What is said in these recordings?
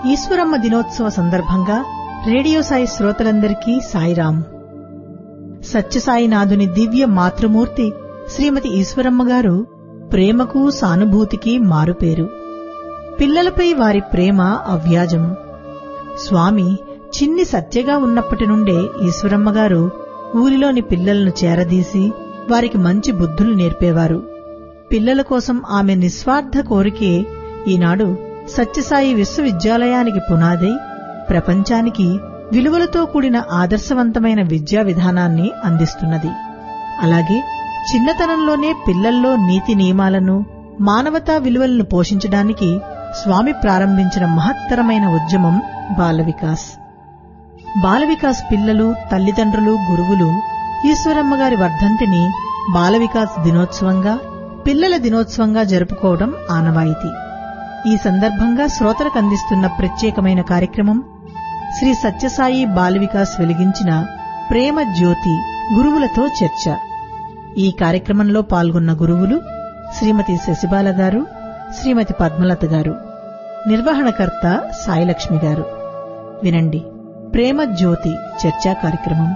ఈశ్వరమ్మ దినోత్సవ సందర్భంగా రేడియో సాయి శ్రోతలందరికీ సాయిరాం సత్యసాయినాథుని దివ్య మాతృమూర్తి శ్రీమతి ఈశ్వరమ్మ గారు ప్రేమకు సానుభూతికి మారుపేరు పిల్లలపై వారి ప్రేమ అవ్యాజం స్వామి చిన్ని సత్యగా ఉన్నప్పటి నుండే ఈశ్వరమ్మ గారు ఊరిలోని పిల్లలను చేరదీసి వారికి మంచి బుద్ధులు నేర్పేవారు పిల్లల కోసం ఆమె నిస్వార్థ కోరికే ఈనాడు సత్యసాయి విశ్వవిద్యాలయానికి పునాదై ప్రపంచానికి విలువలతో కూడిన ఆదర్శవంతమైన విద్యా విధానాన్ని అందిస్తున్నది అలాగే చిన్నతనంలోనే పిల్లల్లో నీతి నియమాలను మానవతా విలువలను పోషించడానికి స్వామి ప్రారంభించిన మహత్తరమైన ఉద్యమం బాలవికాస్ బాలవికాస్ పిల్లలు తల్లిదండ్రులు గురువులు ఈశ్వరమ్మ గారి వర్ధంతిని బాలవికాస్ దినోత్సవంగా పిల్లల దినోత్సవంగా జరుపుకోవడం ఆనవాయితీ ఈ సందర్భంగా శ్రోతలకు అందిస్తున్న ప్రత్యేకమైన కార్యక్రమం శ్రీ సత్యసాయి బాలవికాస్ వెలిగించిన ప్రేమ జ్యోతి గురువులతో చర్చ ఈ కార్యక్రమంలో పాల్గొన్న గురువులు శ్రీమతి శశిబాల గారు శ్రీమతి పద్మలత గారు నిర్వహణకర్త సాయిలక్ష్మి గారు వినండి ప్రేమ జ్యోతి చర్చా కార్యక్రమం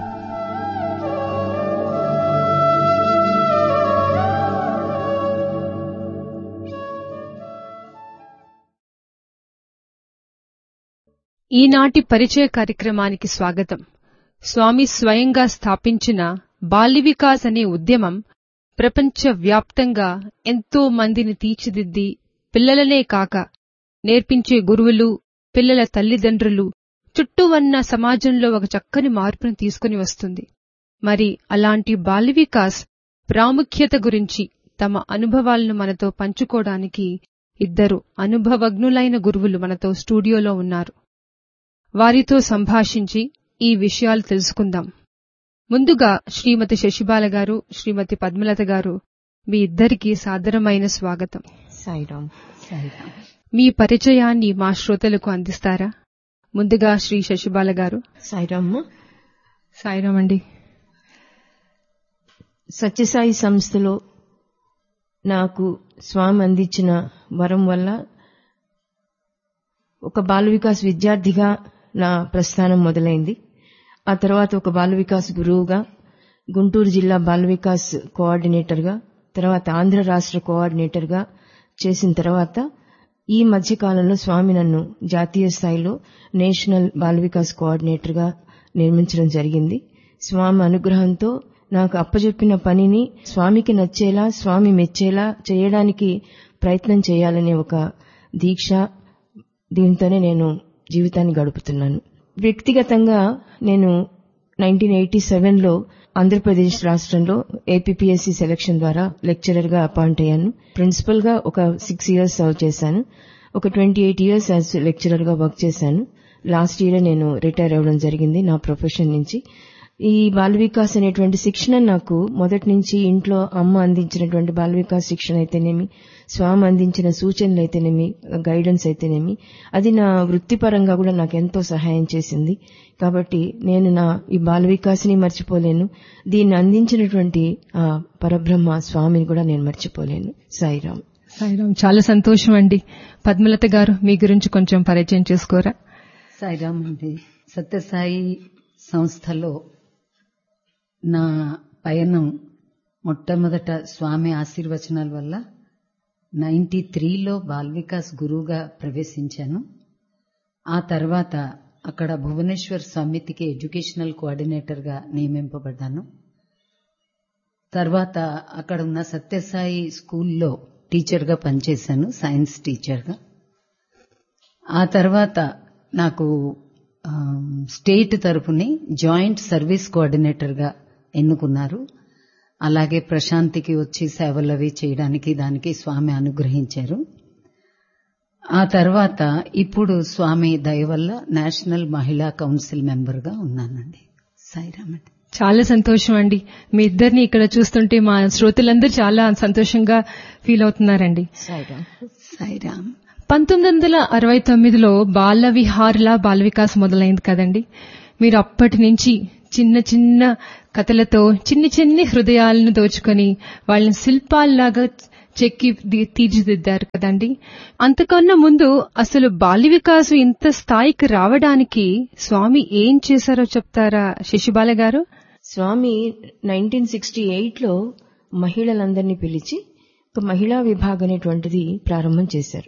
ఈనాటి పరిచయ కార్యక్రమానికి స్వాగతం స్వామి స్వయంగా స్థాపించిన బాల్య వికాస్ అనే ఉద్యమం ప్రపంచ వ్యాప్తంగా ఎంతో మందిని తీర్చిదిద్ది పిల్లలనే కాక నేర్పించే గురువులు పిల్లల తల్లిదండ్రులు చుట్టూ ఉన్న సమాజంలో ఒక చక్కని మార్పును తీసుకుని వస్తుంది మరి అలాంటి బాల్య వికాస్ ప్రాముఖ్యత గురించి తమ అనుభవాలను మనతో పంచుకోవడానికి ఇద్దరు అనుభవజ్ఞులైన గురువులు మనతో స్టూడియోలో ఉన్నారు వారితో సంభాషించి ఈ విషయాలు తెలుసుకుందాం ముందుగా శ్రీమతి శశిబాల గారు శ్రీమతి పద్మలత గారు మీ ఇద్దరికీ సాదరమైన స్వాగతం సాయిరామ్ సాయిరామ్ మీ పరిచయాన్ని మా శ్రోతలకు అందిస్తారా ముందుగా శ్రీ శశిబాల గారు సాయిరామ్ సాయిరామ్ అండి సత్యసాయి సంస్థలో నాకు స్వామి అందించిన వరం వల్ల ఒక బాల వికాస్ విద్యార్థిగా నా ప్రస్థానం మొదలైంది ఆ తర్వాత ఒక బాల వికాస్ గురువుగా గుంటూరు జిల్లా బాల వికాస్ కోఆర్డినేటర్గా తర్వాత ఆంధ్ర రాష్ట్ర కోఆర్డినేటర్గా చేసిన తర్వాత ఈ మధ్య కాలంలో స్వామి నన్ను జాతీయ స్థాయిలో నేషనల్ బాల వికాస్ కోఆర్డినేటర్గా నిర్మించడం జరిగింది స్వామి అనుగ్రహంతో నాకు అప్పజెప్పిన పనిని స్వామికి నచ్చేలా స్వామి మెచ్చేలా చేయడానికి ప్రయత్నం చేయాలనే ఒక దీక్ష దీంతోనే నేను జీవితాన్ని గడుపుతున్నాను వ్యక్తిగతంగా నేను నైన్టీన్ ఎయిటీ సెవెన్లో ఆంధ్రప్రదేశ్ రాష్ట్రంలో ఏపీపీఎస్సీ సెలక్షన్ ద్వారా లెక్చరర్గా అపాయింట్ అయ్యాను ప్రిన్సిపల్గా ఒక సిక్స్ ఇయర్స్ సర్వ్ చేశాను ఒక ట్వంటీ ఎయిట్ ఇయర్స్ యాజ్ లెక్చరర్గా వర్క్ చేశాను లాస్ట్ ఇయర్ నేను రిటైర్ అవ్వడం జరిగింది నా ప్రొఫెషన్ నుంచి ఈ బాల వికాస్ అనేటువంటి శిక్షణ నాకు మొదటి నుంచి ఇంట్లో అమ్మ అందించినటువంటి బాల వికాస్ శిక్షణ అయితేనేమి స్వామి అందించిన సూచనలు అయితేనేమి గైడెన్స్ అయితేనేమి అది నా వృత్తిపరంగా కూడా నాకు ఎంతో సహాయం చేసింది కాబట్టి నేను నా ఈ బాల వికాస్ని మర్చిపోలేను దీన్ని అందించినటువంటి ఆ పరబ్రహ్మ స్వామిని కూడా నేను మర్చిపోలేను సాయిరామ్ సాయిరామ్ చాలా సంతోషం అండి పద్మలత గారు మీ గురించి కొంచెం పరిచయం చేసుకోరా సాయిరామ్ అండి సత్యసాయి సంస్థలో నా పయనం మొట్టమొదట స్వామి ఆశీర్వచనాల వల్ల నైన్టీ త్రీలో బాల్వికాస్ గురువుగా ప్రవేశించాను ఆ తర్వాత అక్కడ భువనేశ్వర్ సమితికి ఎడ్యుకేషనల్ కోఆర్డినేటర్గా నియమింపబడ్డాను తర్వాత అక్కడ ఉన్న సత్యసాయి స్కూల్లో టీచర్గా పనిచేశాను సైన్స్ టీచర్గా ఆ తర్వాత నాకు స్టేట్ తరఫుని జాయింట్ సర్వీస్ కోఆర్డినేటర్గా ఎన్నుకున్నారు అలాగే ప్రశాంతికి వచ్చి సేవలు అవి చేయడానికి దానికి స్వామి అనుగ్రహించారు ఆ తర్వాత ఇప్పుడు స్వామి దయ వల్ల నేషనల్ మహిళా కౌన్సిల్ మెంబర్గా ఉన్నానండి సాయిరామ్ అండి చాలా సంతోషం అండి మీ ఇద్దరిని ఇక్కడ చూస్తుంటే మా శ్రోతలందరూ చాలా సంతోషంగా ఫీల్ అవుతున్నారండి సాయిరామ్ సాయిరామ్ పంతొమ్మిది వందల అరవై తొమ్మిదిలో బాల విహార్ల బాల వికాస్ మొదలైంది కదండి మీరు అప్పటి నుంచి చిన్న చిన్న కథలతో చిన్ని చిన్ని హృదయాలను దోచుకొని వాళ్ళని శిల్పాల్లాగా చెక్కి ది- తీర్చిదిద్దారు కదండి అంతకన్నా ముందు అసలు బాల్య వికాసం ఇంత స్థాయికి రావడానికి స్వామి ఏం చేశారో చెప్తారా శశిబాల గారు స్వామి నైన్టీన్ సిక్స్టీ ఎయిట్లో మహిళలందరినీ పిలిచి ఒక మహిళా విభాగం అనేటువంటిది ప్రారంభం చేశారు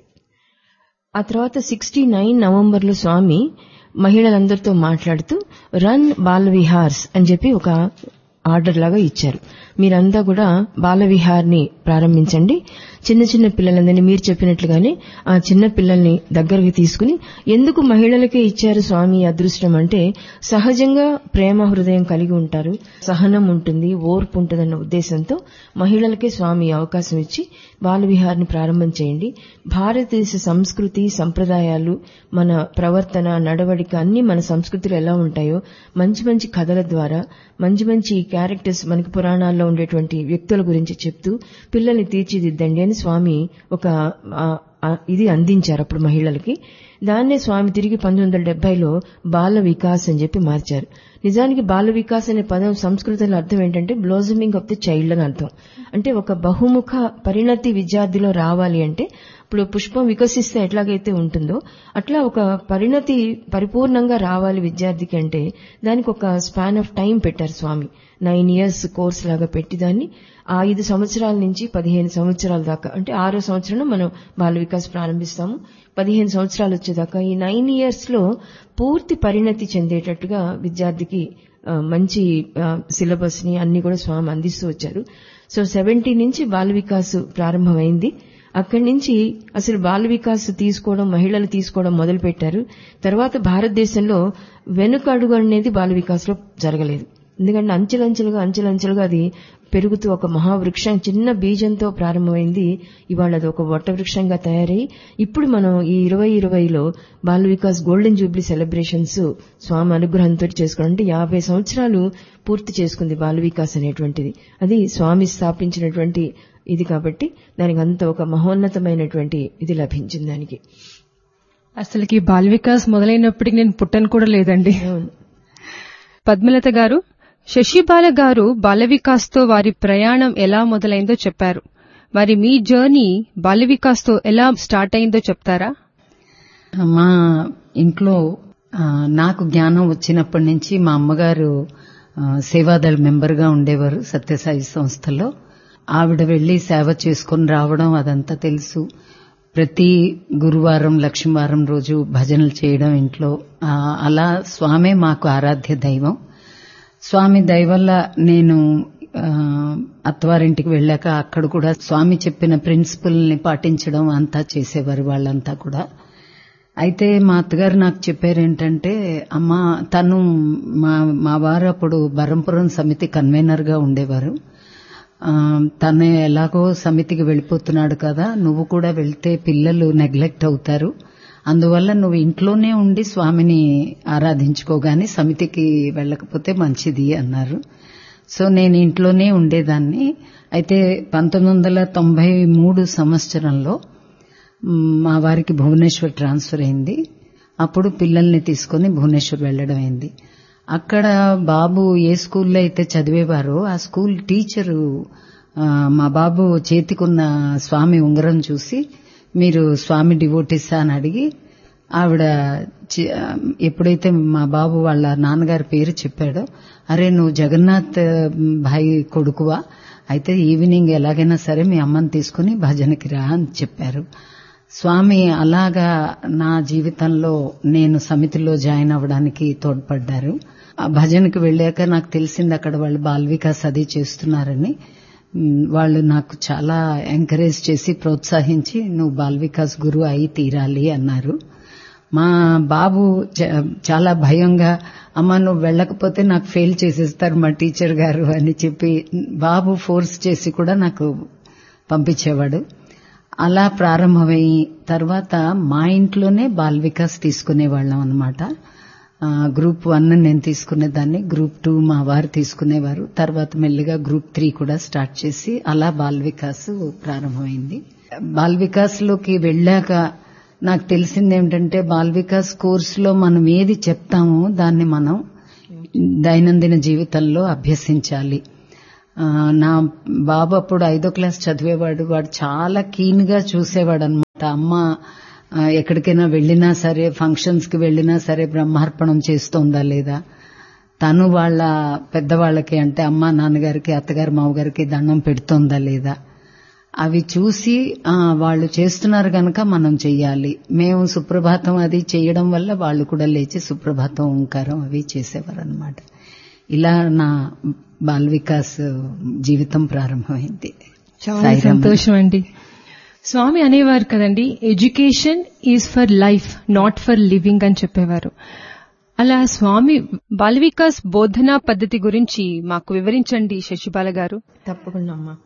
ఆ తర్వాత సిక్స్టీ నైన్ నవంబర్లో స్వామి మహిళలందరితో మాట్లాడుతూ రన్ బాల విహార్స్ అని చెప్పి ఒక ఆర్డర్ లాగా ఇచ్చారు మీరంతా కూడా బాల విహార్ని ప్రారంభించండి చిన్న చిన్న పిల్లలందరినీ మీరు చెప్పినట్లుగానే ఆ చిన్న పిల్లల్ని దగ్గరికి తీసుకుని ఎందుకు మహిళలకే ఇచ్చారు స్వామి ఈ అదృష్టం అంటే సహజంగా ప్రేమ హృదయం కలిగి ఉంటారు సహనం ఉంటుంది ఓర్పు ఉంటుందన్న ఉద్దేశంతో మహిళలకే స్వామి ఈ అవకాశం ఇచ్చి బాల విహార్ని ప్రారంభం చేయండి భారతదేశ సంస్కృతి సంప్రదాయాలు మన ప్రవర్తన నడవడిక అన్ని మన సంస్కృతిలో ఎలా ఉంటాయో మంచి మంచి కథల ద్వారా మంచి మంచి క్యారెక్టర్స్ మనకి పురాణాల్లో ఉండేటువంటి వ్యక్తుల గురించి చెప్తూ పిల్లల్ని తీర్చిదిద్దండి అని స్వామి ఒక ఆ, ఆ, ఇది అందించారు అప్పుడు మహిళలకి దాన్నే స్వామి తిరిగి పంతొమ్మిది వందల డెబ్బైలో బాల వికాస్ అని చెప్పి మార్చారు నిజానికి బాల వికాస్ అనే పదం సంస్కృతంలో అర్థం ఏంటంటే బ్లోజమింగ్ ఆఫ్ ది చైల్డ్ అని అర్థం అంటే ఒక బహుముఖ పరిణతి విద్యార్థిలో రావాలి అంటే ఇప్పుడు పుష్పం వికసిస్తే ఎట్లాగైతే ఉంటుందో అట్లా ఒక పరిణతి పరిపూర్ణంగా రావాలి విద్యార్థికి అంటే దానికి ఒక స్పాన్ ఆఫ్ టైం పెట్టారు స్వామి నైన్ ఇయర్స్ కోర్స్ లాగా పెట్టి దాన్ని ఆ ఐదు సంవత్సరాల నుంచి పదిహేను సంవత్సరాల దాకా అంటే ఆరో సంవత్సరంలో మనం బాల వికాస్ ప్రారంభిస్తాము పదిహేను సంవత్సరాలు వచ్చేదాకా ఈ నైన్ ఇయర్స్ లో పూర్తి పరిణతి చెందేటట్టుగా విద్యార్థికి ఆ, మంచి సిలబస్ ని అన్ని కూడా స్వామి అందిస్తూ వచ్చారు సో సెవెంటీ నుంచి బాల వికాస్ ప్రారంభమైంది అక్కడి నుంచి అసలు బాల వికాస్ తీసుకోవడం మహిళలు తీసుకోవడం మొదలు పెట్టారు తర్వాత భారతదేశంలో వెనుక అడుగు అనేది బాల వికాస్లో జరగలేదు ఎందుకంటే అంచెలంచెలుగా అంచెలంచెలుగా అది పెరుగుతూ ఒక మహావృక్షం చిన్న బీజంతో ప్రారంభమైంది ఇవాళ అది ఒక వట వృక్షంగా తయారై ఇప్పుడు మనం ఈ ఇరవై ఇరవైలో Bal Vikas golden jubilee celebrations Swami అనుగ్రహంతో చేసుకోవడం అంటే యాభై సంవత్సరాలు పూర్తి చేసుకుంది బాల వికాస్ అనేటువంటిది అది స్వామి స్థాపించినటువంటి ఇది కాబట్టి దానికి అంత ఒక మహోన్నతమైనటువంటి ఇది లభించింది దానికి అసలుకి బాల్ వికాస్ మొదలైనప్పటికి నేను పుట్టను కూడా లేదండి అవును. పద్మలత గారు శశిబాల గారు బాల వికాస్తో వారి ప్రయాణం ఎలా మొదలైందో చెప్పారు మరి మీ జర్నీ బాల వికాస్తో ఎలా స్టార్ట్ అయిందో చెప్తారా మా ఇంట్లో ఆ, నాకు జ్ఞానం వచ్చినప్పటి నుంచి మా అమ్మగారు ఆ, సేవాదళ మెంబర్గా ఉండేవారు సత్యసాయి సంస్థలో ఆవిడ వెళ్లి సేవ చేసుకుని రావడం అదంతా తెలుసు ప్రతి గురువారం లక్ష్మీవారం రోజు భజనలు చేయడం ఇంట్లో ఆ, అలా స్వామే మాకు ఆరాధ్య దైవం స్వామి దయ వల్ల నేను ఆ, అత్తవారింటికి వెళ్ళాక అక్కడ కూడా స్వామి చెప్పిన ప్రిన్సిపల్ ని పాటించడం అంతా చేసేవారు వాళ్ళంతా కూడా అయితే మా అత్తగారు నాకు చెప్పారు ఏంటంటే అమ్మ తను మా మా వారు అప్పుడు బరంపురం సమితి కన్వీనర్ గా ఉండేవారు ఆ, తను ఎలాగో సమితికి వెళ్ళిపోతున్నాడు కదా నువ్వు కూడా వెళ్తే పిల్లలు నెగ్లెక్ట్ అవుతారు అందువల్ల నువ్వు ఇంట్లోనే ఉండి స్వామిని ఆరాధించుకోగాని సమితికి వెళ్ళకపోతే మంచిది అన్నారు సో నేను ఇంట్లోనే ఉండేదాన్ని అయితే పంతొమ్మిది వందల తొంభై మూడు సంవత్సరంలో మ్, మా వారికి భువనేశ్వర్ ట్రాన్స్ఫర్ అయింది అప్పుడు పిల్లల్ని తీసుకుని భువనేశ్వర్ వెళ్ళడం అయింది అక్కడ బాబు ఏ స్కూల్లో అయితే చదివేవారో ఆ స్కూల్ టీచరు ఆ, మా బాబు చేతికున్న స్వామి ఉంగరం చూసి మీరు స్వామి డివోటీసా అని అడిగి ఆవిడ చి- ఎప్పుడైతే మా బాబు వాళ్ళ నాన్నగారి పేరు చెప్పాడో అరే నువ్వు జగన్నాథ్ భాయ్ కొడుకువా అయితే ఈవినింగ్ ఎలాగైనా సరే మీ అమ్మని తీసుకుని భజనకి రా అని చెప్పారు స్వామి అలాగా నా జీవితంలో నేను సమితిలో జాయిన్ అవ్వడానికి తోడ్పడ్డారు ఆ భజనకి వెళ్ళాక నాకు తెలిసింది అక్కడ వాళ్ళు బాల్ వికాస్ అది చేస్తున్నారని మ్, వాళ్ళు నాకు చాలా ఎంకరేజ్ చేసి ప్రోత్సహించి నువ్వు బాల్ వికాస్ గురువు అయి తీరాలి అన్నారు మా బాబు చ- చాలా భయంగా అమ్మ నువ్వు వెళ్ళకపోతే నాకు ఫెయిల్ చేసేస్తారు మా టీచర్ గారు అని చెప్పి బాబు ఫోర్స్ చేసి కూడా నాకు పంపించేవాడు అలా ప్రారంభమై తర్వాత మా ఇంట్లోనే బాల్ వికాస్ తీసుకునేవాళ్ళం అనమాట గ్రూప్ వన్ నేను తీసుకునేదాన్ని గ్రూప్ టూ మా వారు తీసుకునేవారు తర్వాత మెల్లిగా గ్రూప్ త్రీ కూడా స్టార్ట్ చేసి అలా బాల్ వికాస్ ప్రారంభమైంది బాల్ వికాస్ లోకి వెళ్ళాక నాకు తెలిసింది ఏమిటంటే బాల్ వికాస్ కోర్సులో మనం ఏది చెప్తామో దాన్ని మనం దైనందిన జీవితంలో అభ్యసించాలి ఆ, నా బాబు అప్పుడు ఐదో క్లాస్ చదివేవాడు వాడు చాలా కీన్ గా చూసేవాడు అనమాట అమ్మ ఆ, ఎక్కడికైనా వెళ్ళినా సరే ఫంక్షన్స్ కి వెళ్ళినా సరే బ్రహ్మార్పణం చేస్తోందా లేదా తను వాళ్ళ పెద్దవాళ్ళకి అంటే అమ్మ నాన్నగారికి అత్తగారు మామగారికి దండం పెడుతోందా లేదా అవి చూసి ఆ, వాళ్ళు చేస్తున్నారు గనక మనం చెయ్యాలి మేము సుప్రభాతం అది చేయడం వల్ల వాళ్ళు కూడా లేచి సుప్రభాతం ఓంకారం అవి చేసేవారు అనమాట ఇలా నా బాల్ వికాస్ జీవితం ప్రారంభమైంది చాలా సాయిరామ్. సంతోషం అండి స్వామి అనేవారు కదండి education is for life not for living అని చెప్పేవారు అలా స్వామి బాల వికాస్ బోధనా పద్ధతి గురించి మాకు వివరించండి శశిబాల గారు తప్పకుండా అమ్మా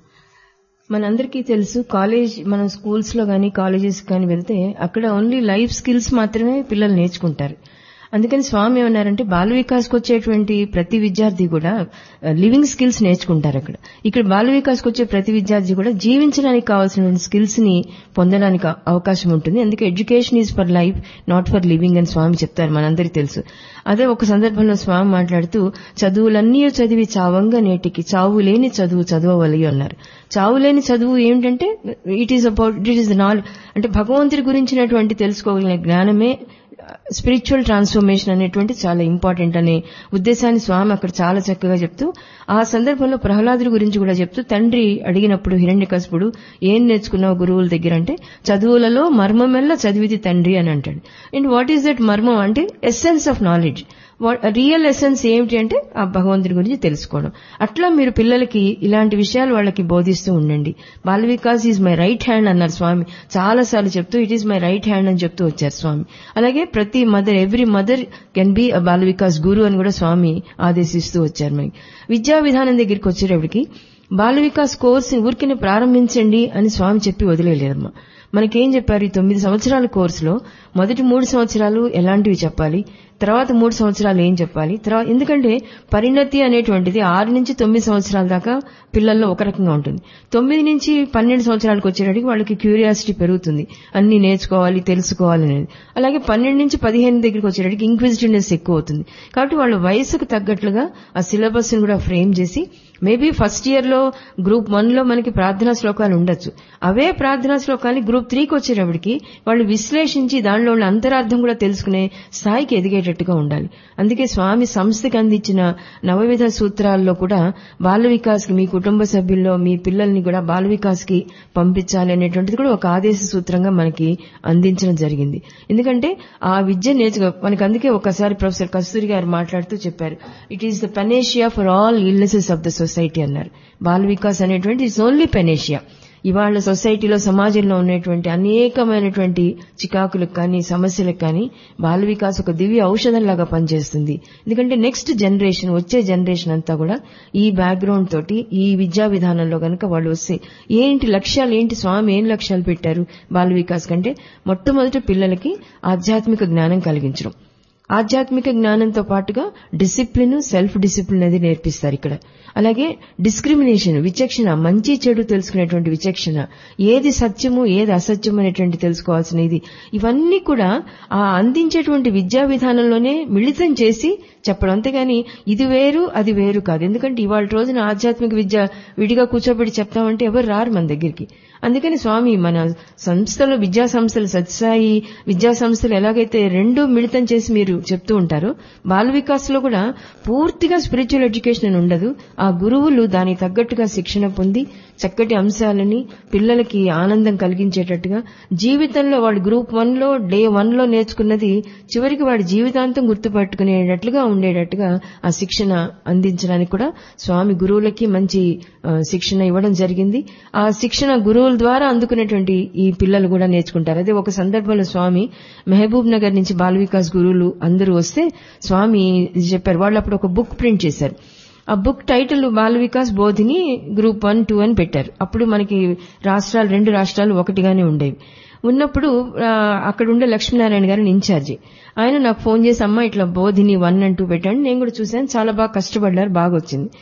మనందరికీ తెలుసు కాలేజ్ మనం స్కూల్స్ లో కానీ కాలేజెస్ కానీ వెళ్తే అక్కడ ఓన్లీ లైఫ్ స్కిల్స్ మాత్రమే పిల్లలు నేర్చుకుంటారు అందుకని స్వామి ఏమన్నారంటే బాల వికాస్కి వచ్చేటువంటి ప్రతి విద్యార్థి కూడా లివింగ్ స్కిల్స్ నేర్చుకుంటారు అక్కడ ఇక్కడ బాల వికాస్కి వచ్చే ప్రతి విద్యార్థి కూడా జీవించడానికి కావాల్సిన స్కిల్స్ ని పొందడానికి అవ- అవకాశం ఉంటుంది అందుకే education is for life not for living అని స్వామి చెప్తారు మనందరికీ తెలుసు అదే ఒక సందర్భంలో స్వామి మాట్లాడుతూ చదువులన్నీ చదివి చావంగా నేటికి చావు లేని చదువు చదవవలి అన్నారు చావు లేని చదువు ఏమిటంటే it is about it is knowledge అంటే భగవంతుడి గురించినటువంటి తెలుసుకోగలిగిన జ్ఞానమే స్పిరిచువల్ ట్రాన్స్ఫర్మేషన్ అనేటువంటి చాలా ఇంపార్టెంట్ అనే ఉద్దేశాన్ని స్వామి అక్కడ చాలా చక్కగా చెప్తూ ఆ సందర్భంలో ప్రహ్లాదుడి గురించి కూడా చెప్తూ తండ్రి అడిగినప్పుడు హిరణ్యకశపుడు ఏం నేర్చుకున్నావు గురువుల దగ్గర అంటే చదువులలో మర్మమెల్ల చదివిది తండ్రి అని అంటాడు అండ్ వాట్ ఈస్ దట్ మర్మం అంటే essence of knowledge real essence ఏమిటి అంటే ఆ భగవంతుడి గురించి తెలుసుకోవడం అట్లా మీరు పిల్లలకి ఇలాంటి విషయాలు వాళ్ళకి బోధిస్తూ ఉండండి Bal Vikas is my right hand అన్నారు స్వామి చాలా సార్లు చెప్తూ it is my right hand అని చెప్తూ వచ్చారు స్వామి అలాగే ప్రతి mother every mother can be a Bal Vikas guru అని కూడా స్వామి ఆదేశిస్తూ వచ్చారు మనకి విద్యా విధానం దగ్గరికి వచ్చేటప్పటికి బాల వికాస్ కోర్స్ ఊరికినే ప్రారంభించండి అని స్వామి చెప్పి వదిలేలేదమ్మా మనకేం చెప్పారు ఈ తొమ్మిది సంవత్సరాల కోర్సులో మొదటి మూడు సంవత్సరాలు ఎలాంటివి చెప్పాలి తర్వాత మూడు సంవత్సరాలు ఏం చెప్పాలి తర్వాత ఎందుకంటే పరిణతి అనేటువంటిది ఆరు నుంచి తొమ్మిది సంవత్సరాల దాకా పిల్లల్లో ఒక రకంగా ఉంటుంది తొమ్మిది నుంచి పన్నెండు సంవత్సరాలకు వచ్చేటప్పటికి వాళ్ళకి క్యూరియాసిటీ పెరుగుతుంది అన్ని నేర్చుకోవాలి తెలుసుకోవాలి అనేది అలాగే పన్నెండు నుంచి పదిహేను దగ్గరికి వచ్చేటప్పటికి ఇంక్విజిటివ్నెస్ ఎక్కువ అవుతుంది కాబట్టి వాళ్ళ వయసుకు తగ్గట్లుగా ఆ సిలబస్ ని కూడా ఫ్రేమ్ చేసి మేబీ ఫస్ట్ ఇయర్ లో గ్రూప్ వన్ లో మనకి ప్రార్థనా శ్లోకాలు ఉండొచ్చు అవే ప్రార్థనా శ్లోకాలు గ్రూప్ త్రీకి వచ్చేటప్పటికి వాళ్ళు విశ్లేషించి దానిలో ఉన్న అంతరార్థం కూడా తెలుసుకునే స్థాయికి ఎదిగేటట్టుగా ఉండాలి అందుకే స్వామి సంస్థకి అందించిన నవవిధ సూత్రాల్లో కూడా బాల వికాస్ కి మీ కుటుంబ సభ్యుల్లో మీ పిల్లల్ని కూడా బాల వికాస్ కి పంపించాలి అనేటువంటిది కూడా ఒక ఆదేశ సూత్రంగా మనకి అందించడం జరిగింది ఎందుకంటే ఆ విద్య నేర్చుకో మనకి అందుకే ఒకసారి ప్రొఫెసర్ కస్తూరి గారు మాట్లాడుతూ చెప్పారు it is the panacea for all illnesses of the society అన్నారు బాల వికాస్ అనేటువంటి ఇట్స్ ఓన్లీ పెనేషియా ఇవాళ సొసైటీలో సమాజంలో ఉన్నటువంటి అనేకమైనటువంటి చికాకులకు కానీ సమస్యలకు కానీ బాల వికాస్ ఒక దివ్య ఔషధంలాగా పనిచేస్తుంది ఎందుకంటే నెక్స్ట్ జనరేషన్ వచ్చే జనరేషన్ అంతా కూడా ఈ బ్యాక్గ్రౌండ్ తోటి ఈ విద్యా విధానంలో గనక వాళ్ళు వస్తే ఏంటి లక్ష్యాలు ఏంటి స్వామి ఏం లక్ష్యాలు పెట్టారు బాల వికాస్ కంటే మొట్టమొదటి పిల్లలకి ఆధ్యాత్మిక జ్ఞానం కలిగించడం ఆధ్యాత్మిక జ్ఞానంతో పాటుగా డిసిప్లిన్ సెల్ఫ్ డిసిప్లిన్ అనేది నేర్పిస్తారు ఇక్కడ అలాగే డిస్క్రిమినేషన్ విచక్షణ మంచి చెడు తెలుసుకునేటువంటి విచక్షణ ఏది సత్యము ఏది అసత్యం అనేటువంటి తెలుసుకోవాల్సిన ఇది ఇవన్నీ కూడా ఆ అందించేటువంటి విద్యా విధానంలోనే మిళితం చేసి చెప్పడం అంతేగాని ఇది వేరు అది వేరు కాదు ఎందుకంటే ఇవాళ రోజున ఆధ్యాత్మిక విద్య విడిగా కూర్చోబెట్టి చెప్తామంటే ఎవరు రారు మన దగ్గరికి అందుకని స్వామి మన సంస్థలు విద్యా సంస్థలు సత్సాయి విద్యా సంస్థలు ఎలాగైతే రెండు మిళితం చేసి మీరు చెప్తూ ఉంటారో బాల వికాస్ లో కూడా పూర్తిగా స్పిరిచువల్ ఎడ్యుకేషన్ అని ఉండదు ఆ గురువులు దానికి తగ్గట్టుగా శిక్షణ పొంది చక్కటి అంశాలని పిల్లలకి ఆనందం కలిగించేటట్టుగా జీవితంలో వాడు గ్రూప్ వన్ లో డే వన్ లో నేర్చుకున్నది చివరికి వాడి జీవితాంతం గుర్తుపట్టుకునేటట్లుగా ఉండేటట్టుగా ఆ శిక్షణ అందించడానికి కూడా స్వామి గురువులకి మంచి ఆ, శిక్షణ ఇవ్వడం జరిగింది ఆ శిక్షణ గురువుల ద్వారా అందుకునేటువంటి ఈ పిల్లలు కూడా నేర్చుకుంటారు అదే ఒక సందర్భంలో స్వామి మహబూబ్ నగర్ నుంచి బాల వికాస్ గురువులు అందరూ వస్తే స్వామి ఇది చెప్పారు వాళ్ళు అప్పుడు ఒక బుక్ ప్రింట్ చేశారు ఆ book title Bal Vikas Bodhini group one two అని పెట్టారు అప్పుడు మనకి రాష్ట్రాలు రెండు రాష్ట్రాలు ఒకటిగానే ఉండేవి ఉన్నప్పుడు ఆ, అక్కడ ఉండే లక్ష్మీనారాయణ గారిని ఇన్ఛార్జి ఆయన నాకు ఫోన్ చేసి అమ్మా ఇట్లా బోధిని వన్ అండ్ టూ పెట్టండి నేను కూడా చూశాను చాలా బాగా కష్టపడ్డారు బాగా వచ్చింది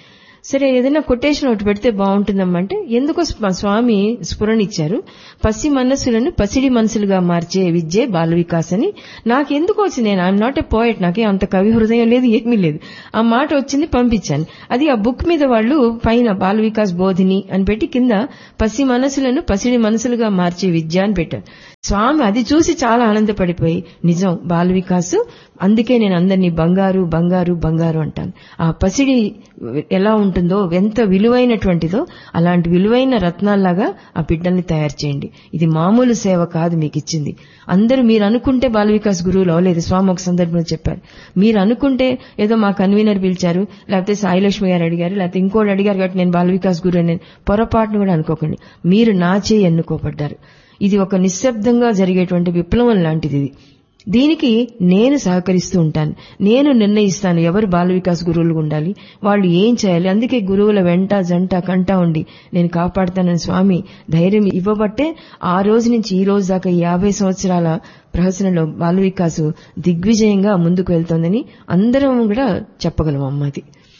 సరే ఏదైనా కొటేషన్ ఒకటి పెడితే బాగుంటుందమ్మా అంటే ఎందుకో స్వ- స్వామి స్ఫురణ ఇచ్చారు పసి మనస్సులను పసిడి మనసులుగా మార్చే విద్యే బాల వికాస్ అని నాకెందుకు వచ్చింది నేను ఐఎమ్ నాట్ ఏ పోయట్ నాకే అంత కవి హృదయం లేదు ఏమీ లేదు ఆ మాట వచ్చింది పంపించాను అది ఆ బుక్ మీద వాళ్ళు పైన బాల వికాస్ బోధిని అని పెట్టి కింద పసి మనసులను పసిడి మనసులుగా మార్చే విద్య అని పెట్టారు స్వామి అది చూసి చాలా ఆనందపడిపోయి నిజం బాల వికాస్ అందుకే నేను అందరినీ బంగారు బంగారు బంగారు అంటాను ఆ పసిడి ఎలా ఉంటుందో ఎంత విలువైనటువంటిదో అలాంటి విలువైన రత్నాల్లాగా ఆ బిడ్డల్ని తయారు చేయండి ఇది మామూలు సేవ కాదు మీకు ఇచ్చింది అందరూ మీరు అనుకుంటే బాల వికాస్ గురువులు అవలేదు స్వామి ఒక సందర్భంలో చెప్పారు మీరు అనుకుంటే ఏదో మా కన్వీనర్ పిలిచారు లేకపోతే సాయిలక్ష్మి గారు అడిగారు లేకపోతే ఇంకోటి అడిగారు కాబట్టి నేను బాల వికాస్ గురువు అని పొరపాటును కూడా అనుకోకండి మీరు నా చేయి ఎన్నుకోబడ్డారు ఇది ఒక నిశ్శబ్దంగా జరిగేటువంటి విప్లవం లాంటిది ఇది దీనికి నేను సహకరిస్తూ ఉంటాను నేను నిర్ణయిస్తాను ఎవరు బాల వికాస్ గురువులు ఉండాలి వాళ్ళు ఏం చేయాలి అందుకే గురువుల వెంట జంట కంట ఉండి నేను కాపాడుతానని స్వామి ధైర్యం ఇవ్వబట్టే ఆ రోజు నుంచి ఈ రోజు దాకా ఈ యాభై సంవత్సరాల ప్రహసనలో బాల వికాస్ దిగ్విజయంగా ముందుకు వెళ్తోందని అందరం కూడా చెప్పగలం అమ్మది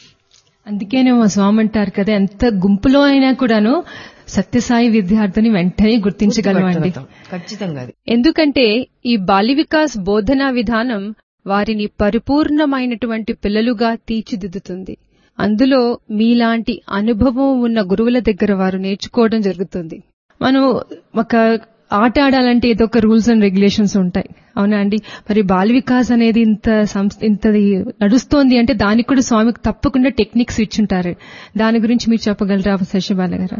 అందుకేనే మా స్వామి అంటారు కదా ఎంత గుంపులో అయినా కూడాను సత్యసాయి విద్యార్థిని వెంటనే గుర్తించగలమండి ఖచ్చితంగా అది ఎందుకంటే ఈ బాల్య వికాస్ బోధనా విధానం వారిని పరిపూర్ణమైనటువంటి పిల్లలుగా తీర్చిదిద్దుతుంది అందులో మీలాంటి అనుభవం ఉన్న గురువుల దగ్గర వారు నేర్చుకోవడం జరుగుతుంది మనం ఒక ఆట ఆడాలంటే ఏదో ఒక రూల్స్ అండ్ రెగ్యులేషన్స్ ఉంటాయి అవునా అండి మరి బాల వికాస్ అనేది ఇంత సంస్థ ఇంతది నడుస్తోంది అంటే దానికి కూడా స్వామికి తప్పకుండా టెక్నిక్స్ ఇచ్చుంటారు దాని గురించి మీరు చెప్పగలరా శశిబాల గారు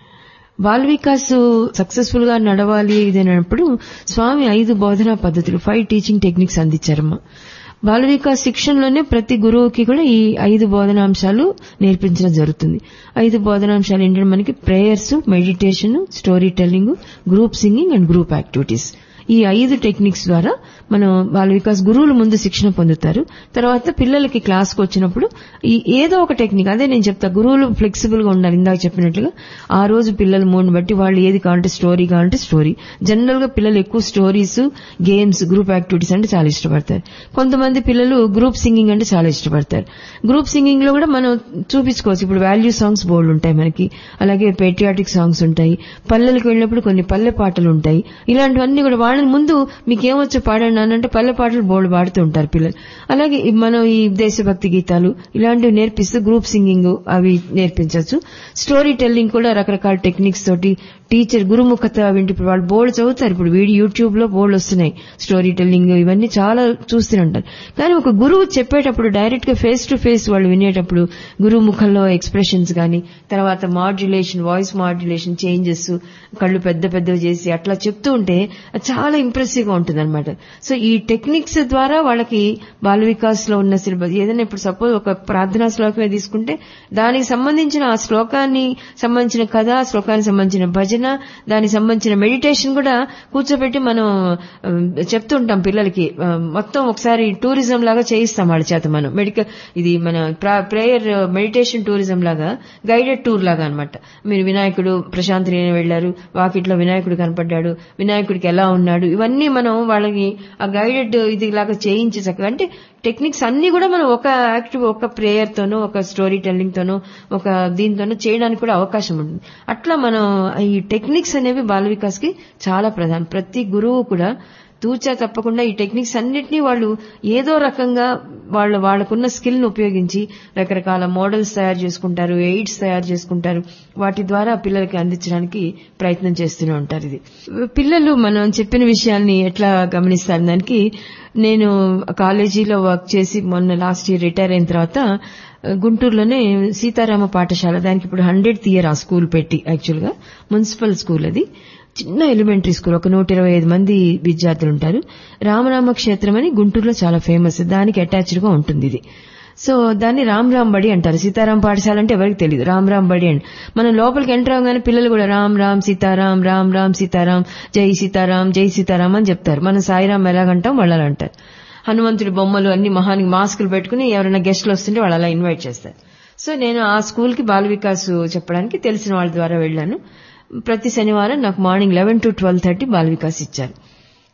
బాల్ వికాస్ సక్సెస్ఫుల్ గా నడవాలి ఇది అన్నప్పుడు స్వామి ఐదు బోధనా పద్ధతులు ఫైవ్ టీచింగ్ టెక్నిక్స్ అందించారమ్మా బాల వికాస్ శిక్షణలోనే ప్రతి గురువుకి కూడా ఈ ఐదు బోధనాంశాలు నేర్పించడం జరుగుతుంది ఐదు బోధనాంశాలు ఏంటంటే మనకి prayers meditation story telling group singing and group activities ఈ ఐదు టెక్నిక్స్ ద్వారా మనం బాల వికాస్ గురువులు ముందు శిక్షణ పొందుతారు తర్వాత పిల్లలకి క్లాస్కి వచ్చినప్పుడు ఈ ఏదో ఒక టెక్నిక్ అదే నేను చెప్తా గురువులు ఫ్లెక్సిబుల్ గా ఉండాలి ఇందాక చెప్పినట్లుగా ఆ రోజు పిల్లల మూడ్ని బట్టి వాళ్ళు ఏది కావాలంటే స్టోరీ కావాలంటే స్టోరీ జనరల్ గా పిల్లలు ఎక్కువ స్టోరీస్ గేమ్స్ గ్రూప్ యాక్టివిటీస్ అంటే చాలా ఇష్టపడతారు కొంతమంది పిల్లలు గ్రూప్ సింగింగ్ అంటే చాలా ఇష్టపడతారు గ్రూప్ సింగింగ్ లో కూడా మనం చూపించుకోవచ్చు ఇప్పుడు వాల్యూ సాంగ్స్ బోర్డు ఉంటాయి మనకి అలాగే పేట్రియాటిక్ సాంగ్స్ ఉంటాయి పల్లెలకు వెళ్ళినప్పుడు కొన్ని పల్లె పాటలు ఉంటాయి ఇలాంటివన్నీ కూడా వాళ్ళని ముందు మీకు ఏమొచ్చో పాడండి అని అంటే పల్లె పాటలు బోర్డు పాడుతూ ఉంటారు పిల్లలు అలాగే ఈ మనం ఈ దేశభక్తి గీతాలు ఇలాంటివి నేర్పిస్తూ గ్రూప్ సింగింగ్ అవి నేర్పించవచ్చు స్టోరీ టెల్లింగ్ కూడా రకరకాల టెక్నిక్స్ తోటి టీచర్ గురుముఖత వింటే ఇప్పుడు వాళ్ళు బోర్డు చదువుతారు ఇప్పుడు వీడియో యూట్యూబ్ లో బోర్డు వస్తున్నాయి స్టోరీ టెల్లింగ్ ఇవన్నీ చాలా చూస్తూనే ఉంటారు కానీ ఒక గురువు చెప్పేటప్పుడు డైరెక్ట్ గా ఫేస్ టు ఫేస్ వాళ్ళు వినేటప్పుడు గురువు ముఖంలో ఎక్స్ప్రెషన్స్ గాని తర్వాత మాడ్యులేషన్ వాయిస్ మాడ్యులేషన్ చేంజెస్ కళ్ళు పెద్ద పెద్దవి చేసి అట్లా చెప్తూ ఉంటే అది చాలా ఇంప్రెసివ్ గా ఉంటుంది అనమాట సో ఈ టెక్నిక్స్ ద్వారా వాళ్ళకి బాల వికాస్ లో ఉన్న సిలబస్ ఏదైనా ఇప్పుడు సపోజ్ ఒక ప్రార్థనా శ్లోకమే తీసుకుంటే దానికి సంబంధించిన ఆ శ్లోకాన్ని సంబంధించిన కథ శ్లోకానికి సంబంధించిన భజన దానికి సంబంధించిన మెడిటేషన్ కూడా కూర్చోబెట్టి మనం ఆ, చెప్తూ ఉంటాం పిల్లలకి ఆ, మొత్తం ఒకసారి టూరిజం లాగా చేయిస్తాం వాళ్ళ చేత మనం మెడికల్ ఇది మన ప్రేయర్ మెడిటేషన్ టూరిజం లాగా గైడెడ్ టూర్ లాగా అన్నమాట మీరు వినాయకుడు ప్రశాంత్ నేను వెళ్లారు వాకిట్లో వినాయకుడు కనపడ్డాడు వినాయకుడికి ఎలా ఉన్నాడు ఇవన్నీ మనం వాళ్ళకి ఆ గైడెడ్ ఇది లాగా చేయించి చక్కగా అంటే టెక్నిక్స్ అన్ని కూడా మనం ఒక యాక్టివ్ ఒక ప్రేయర్ తోనో ఒక స్టోరీ టెల్లింగ్ తోనో ఒక దీంతోనో చేయడానికి కూడా అవకాశం ఉంటుంది అట్లా మనం ఈ టెక్నిక్స్ అనేవి బాల వికాస్ కి చాలా ప్రధానం ప్రతి గురువు కూడా తూచా తప్పకుండా ఈ టెక్నిక్స్ అన్నిటినీ వాళ్ళు ఏదో రకంగా వాళ్ళ వాళ్ళకున్న స్కిల్ ను ఉపయోగించి రకరకాల మోడల్స్ తయారు చేసుకుంటారు ఎయిడ్స్ తయారు చేసుకుంటారు వాటి ద్వారా పిల్లలకి అందించడానికి ప్రయత్నం చేస్తూనే ఉంటారు ఇది పిల్లలు మనం చెప్పిన విషయాల్ని ఎట్లా గమనిస్తారు దానికి నేను కాలేజీలో వర్క్ చేసి మొన్న లాస్ట్ ఇయర్ రిటైర్ అయిన తర్వాత గుంటూరులోనే సీతారామ పాఠశాల దానికి ఇప్పుడు హండ్రెడ్ ఇయర్ ఆ స్కూల్ పెట్టి యాక్చువల్ గా మున్సిపల్ స్కూల్ అది చిన్న ఎలిమెంటరీ స్కూల్ ఒక నూట ఇరవై ఐదు మంది విద్యార్థులు ఉంటారు రామనామ క్షేత్రం అని గుంటూరులో చాలా ఫేమస్ దానికి అటాచ్డ్ గా ఉంటుంది ఇది సో దాన్ని రామ్ రామ్ బడి అంటారు సీతారాం పాఠశాల అంటే ఎవరికి తెలియదు రామ్ రామ్ బడి అని మనం లోపలికి ఎంటర్ అవగానే పిల్లలు కూడా రామ్ రామ్ సీతారాం రామ్ రామ్ సీతారాం జై సీతారాం జై సీతారాం అని చెప్తారు మనం సాయిరాం ఎలాగంటాం వాళ్ళు అలా అంటారు హనుమంతుడి బొమ్మలు అన్ని మహానికి మాస్కులు పెట్టుకుని ఎవరైనా గెస్ట్లు వస్తుంటే వాళ్ళు అలా ఇన్వైట్ చేస్తారు సో నేను ఆ స్కూల్ కి బాల వికాస్ చెప్పడానికి తెలిసిన వాళ్ళ ద్వారా వెళ్ళాను ప్రతి శనివారం నాకు morning eleven to twelve thirty Bal Vikas ఇచ్చారు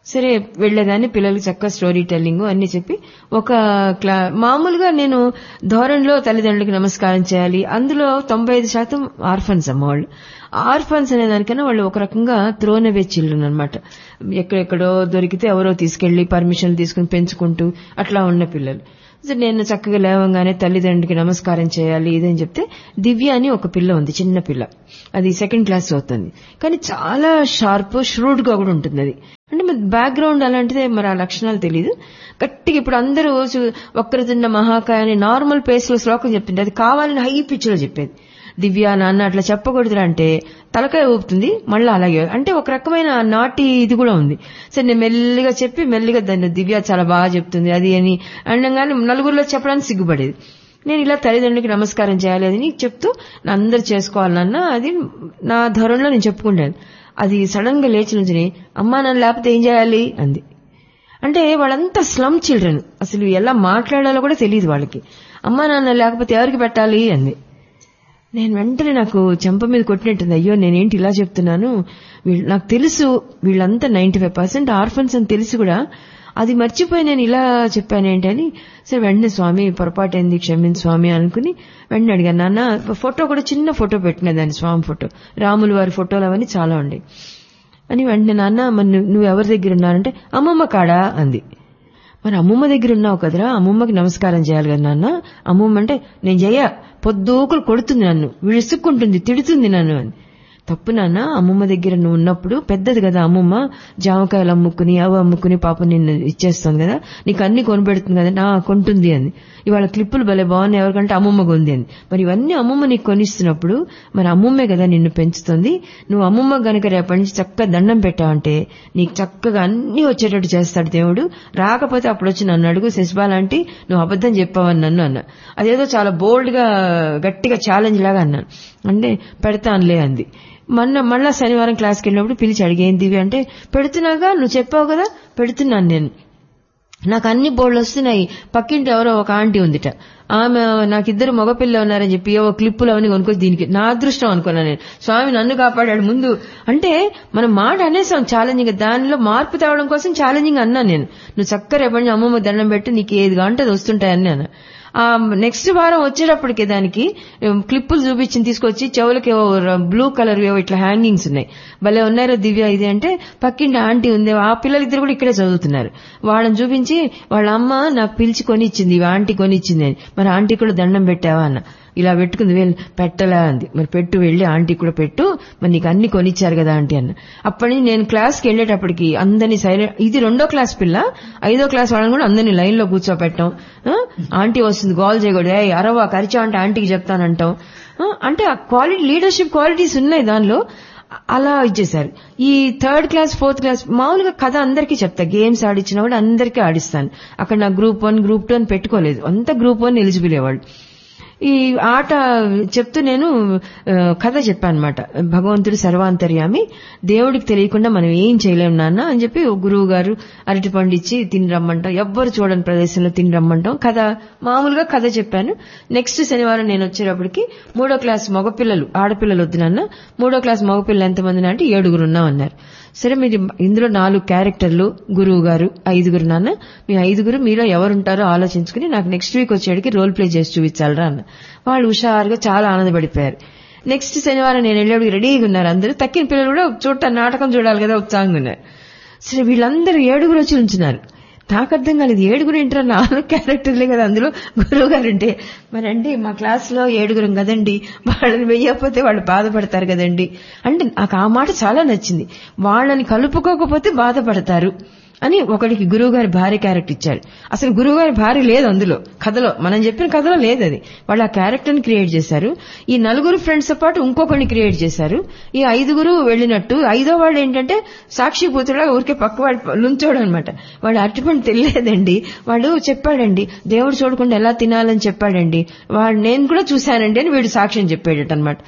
సరే వెళ్లేదాన్ని పిల్లలకి చక్కగా స్టోరీ టెల్లింగ్ అన్ని చెప్పి ఒక క్లా మామూలుగా నేను ధోరణిలో తల్లిదండ్రులకి నమస్కారం చేయాలి అందులో తొంభై ఐదు శాతం ఆర్ఫన్స్ అమ్మ వాళ్ళు ఆర్ఫన్స్ అనే దానికన్నా వాళ్ళు ఒక రకంగా త్రోనవే చిల్డ్రన్ అనమాట ఎక్కడెక్కడో దొరికితే ఎవరో తీసుకెళ్లి పర్మిషన్ తీసుకుని పెంచుకుంటూ అట్లా ఉన్న పిల్లలు సో నేను చక్కగా లేవంగానే తల్లిదండ్రులకి నమస్కారం చేయాలి ఇదని చెప్తే దివ్య అని ఒక పిల్ల ఉంది చిన్న పిల్ల అది సెకండ్ క్లాస్ అవుతుంది కానీ చాలా షార్ప్ ష్రూడ్ గా కూడా ఉంటుంది అది అంటే మరి బ్యాక్గ్రౌండ్ అలాంటిదే మరి ఆ లక్షణాలు తెలియదు గట్టిగా ఇప్పుడు అందరూ చూ- వక్రతున్న మహాకాయ అని నార్మల్ పేస్ లో శ్లోకం చెప్తుంటే అది కావాలని హై పిచ్ లో చెప్పేది దివ్య నాన్న అట్లా చెప్పకూడదురా అంటే తలకాయ ఊపుతుంది మళ్ళీ అలాగే అంటే ఒక రకమైన నాటి ఇది కూడా ఉంది సరే నేను మెల్లిగా చెప్పి మెల్లిగా దాన్ని దివ్య చాలా బాగా చెప్తుంది అది అని అనగానే నలుగురిలో చెప్పడానికి సిగ్గుపడేది నేను ఇలా తల్లిదండ్రులకి నమస్కారం చేయాలి అది నీకు చెప్తూ నా అందరు చేసుకోవాలన్నా అది నా ధోరణిలో నేను చెప్పుకుంటాను అది సడన్ గా లేచి నుంచి అమ్మా నన్ను లేకపోతే ఏం చేయాలి అంది అంటే వాళ్ళంతా స్లమ్ చిల్డ్రన్ అసలు ఎలా మాట్లాడాలో కూడా తెలియదు వాళ్ళకి అమ్మా నాన్న లేకపోతే ఎవరికి పెట్టాలి అంది నేను వెంటనే నాకు చెంప మీద కొట్టినట్టుంది అయ్యో నేనేంటి ఇలా చెప్తున్నాను వీళ్ళు నాకు తెలుసు వీళ్ళంతా నైన్టీ ఫైవ్ పర్సెంట్ ఆర్ఫన్స్ అని తెలిసి కూడా అది మర్చిపోయి నేను ఇలా చెప్పాను ఏంటని సరే వెంటనే స్వామి పొరపాటైంది క్షమించి స్వామి అనుకుని వెంటనే అడిగాను నాన్న ఫోటో కూడా చిన్న ఫోటో పెట్టినదాన్ని స్వామి ఫోటో రాములు వారి ఫోటోలు అవన్నీ చాలా ఉండేవి అని వెంటనే నాన్న మరి నువ్వు- నువ్వు ఎవరి దగ్గర ఉన్నానంటే అమ్మమ్మ కాడా అంది మరి అమ్మమ్మ దగ్గర ఉన్నావు కదరా అమ్మమ్మకి నమస్కారం చేయాలి కదా నాన్న అమ్మమ్మ అంటే నేను చెయ్య పొద్దుకులు కొడుతుంది నన్ను విసుక్కుంటుంది తిడుతుంది నన్ను అని తప్పు నాన్న అమ్మమ్మ దగ్గర నువ్వు ఉన్నప్పుడు పెద్దది కదా అమ్మమ్మ జామకాయలు అమ్ముకుని అవి అమ్ముకుని పాప నిన్ను ఇచ్చేస్తుంది కదా నీకు అన్ని కొనిపెడుతుంది కదా నా కొంటుంది అని ఇవాళ క్లిప్పులు భలే బాగున్నాయి ఎవరికంటే అమ్మమ్మ కొంది అని మరి ఇవన్నీ అమ్మమ్మ నీకు కొనిస్తున్నప్పుడు మరి అమ్మమ్మే కదా నిన్ను పెంచుతుంది నువ్వు అమ్మమ్మ గనక రేపటి నుంచి చక్కగా దండం పెట్టావంటే నీకు చక్కగా అన్ని వచ్చేటట్టు చేస్తాడు దేవుడు రాకపోతే అప్పుడు వచ్చి నన్ను అడుగు శశిబాల అంటే నువ్వు అబద్ధం చెప్పావని నన్ను అన్నా అదేదో చాలా బోల్డ్ గా గట్టిగా ఛాలెంజ్ లాగా అన్నాను అంటే పెడతానులే అంది మొన్న మళ్ళా శనివారం క్లాస్కి వెళ్ళినప్పుడు పిలిచి అడిగేంది ఇవి అంటే పెడుతున్నాగా నువ్వు చెప్పావు కదా పెడుతున్నాను నేను నాకు అన్ని బోర్డులు వస్తున్నాయి పక్కింటి ఎవరో ఒక ఆంటీ ఉందిట ఆమె నాకు ఇద్దరు మగపిల్ల ఉన్నారని చెప్పి ఏవో క్లిప్పులు అవన్నీ కొనుక్కొచ్చి దీనికి నా అదృష్టం అనుకున్నాను నేను స్వామి నన్ను కాపాడాడు ముందు అంటే మనం మాట అనేసాం ఛాలెంజింగ్ దానిలో మార్పు తేవడం కోసం ఛాలెంజింగ్ అన్నాను నేను నువ్వు చక్కర రేపటి అమ్మమ్మ దండం పెట్టి నీకు ఏది కాంటే అది వస్తుంటాయని నేను ఆ నెక్స్ట్ వారం వచ్చేటప్పటికి దానికి ఉమ్, క్లిప్పులు చూపించి తీసుకొచ్చి చెవులకి ఏవో ర- బ్లూ కలర్ ఏవో ఇట్లా హ్యాంగింగ్స్ ఉన్నాయి భలే ఉన్నారో దివ్య ఇది అంటే పక్కింటి ఆంటీ ఉంది ఆ పిల్లలిద్దరు కూడా ఇక్కడే చదువుతున్నారు వాళ్ళని చూపించి వాళ్ళ అమ్మ నాకు పిలిచి కొనిచ్చింది ఈ ఆంటీ కొనిచ్చింది అని మరి ఆంటీ కూడా దండం పెట్టావా అన్న ఇలా పెట్టుకుంది వెళ్ళి పెట్టలే అంది మరి పెట్టు వెళ్ళి ఆంటీ కూడా పెట్టు మరి నీకు అన్ని కొనిచ్చారు కదా ఆంటీ అన్న అప్పటి నుంచి నేను క్లాస్కి వెళ్ళేటప్పటికి అందరినీ సైలెంట్ ఇది రెండో క్లాస్ పిల్ల ఐదో క్లాస్ వాళ్ళని కూడా అందరినీ లైన్ లో కూర్చోపెట్టాం ఆ? ఆంటీ వస్తుంది గోల్ చేయకూడదు ఏ అరవా కరిచా అంటే ఆంటీకి చెప్తానంటాం ఆ? అంటే ఆ క్వాలిటీ లీడర్షిప్ క్వాలిటీస్ ఉన్నాయి దానిలో అలా ఇచ్చేసారు ఈ థర్డ్ క్లాస్ ఫోర్త్ క్లాస్ మామూలుగా కథ అందరికీ చెప్తా గేమ్స్ ఆడిచ్చినా కూడా అందరికీ ఆడిస్తాను అక్కడ నా గ్రూప్ వన్ గ్రూప్ టూ అని పెట్టుకోలేదు అంతా గ్రూప్ వన్ ఎలిజిబుల్ వాళ్ళు ఈ ఆట చెప్తూ నేను ఆ, కథ చెప్పాను అనమాట భగవంతుడు సర్వాంతర్యామి దేవుడికి తెలియకుండా మనం ఏం చేయలేం నాన్న అని చెప్పి ఓ గురువు గారు అరటి పండు ఇచ్చి తిని రమ్మంటాం ఎవ్వరు చూడని ప్రదేశంలో తిని రమ్మంటాం కథ మామూలుగా కథ చెప్పాను నెక్స్ట్ శనివారం నేను వచ్చేటప్పటికి మూడో క్లాస్ మగపిల్లలు ఆడపిల్లలు వద్దు నాన్న మూడో క్లాస్ మగపిల్లలు ఎంతమంది అంటే ఏడుగురు ఉన్నాం అన్నారు సరే మీరు ఇందులో నాలుగు క్యారెక్టర్లు గురువు గారు ఐదుగురు నాన్న మీ ఐదుగురు మీలో ఎవరుంటారో ఆలోచించుకుని నాకు నెక్స్ట్ వీక్ వచ్చేటికి రోల్ ప్లే చేసి చూపించాలరా అన్న వాళ్ళు హుషారుగా చాలా ఆనందపడిపోయారు నెక్స్ట్ శనివారం నేను వెళ్ళేవాడికి రెడీగా ఉన్నారు అందరూ తక్కిన పిల్లలు కూడా చూడటం నాటకం చూడాలి కదా ఉత్సాహంగా ఉన్నారు సరే వీళ్ళందరూ ఏడుగురు వచ్చి ఉంచున్నారు నాకు అర్థం కాలేదు ఏడుగురు ఏంటారు నాలుగు క్యారెక్టర్లే కదా అందులో గురువు గారు అంటే మరి అంటే మా క్లాస్ లో ఏడుగురం కదండి వాళ్ళని వెయ్యకపోతే వాళ్ళు బాధపడతారు కదండి అంటే నాకు ఆ మాట చాలా నచ్చింది వాళ్ళని కలుపుకోకపోతే బాధపడతారు అని ఒకడికి గురువు గారి భార్య క్యారెక్టర్ ఇచ్చారు అసలు గురువు గారి భార్య లేదు అందులో కథలో మనం చెప్పిన కథలో లేదు అది వాళ్ళు ఆ క్యారెక్టర్ ని క్రియేట్ చేశారు ఈ నలుగురు ఫ్రెండ్స్ తో పాటు ఇంకొకరిని క్రియేట్ చేశారు ఈ ఐదుగురు వెళ్ళినట్టు ఐదో వాడు ఏంటంటే సాక్షి పూతుడా ఊరికే పక్క వాడు లుంచోడు అనమాట వాడు అరటిపండు తెలియలేదండి వాడు చెప్పాడండి దేవుడు చూడకుండా ఎలా తినాలని చెప్పాడండి వాడు నేను కూడా చూశానండి అని వీడు సాక్ష్యం చెప్పాడట అనమాట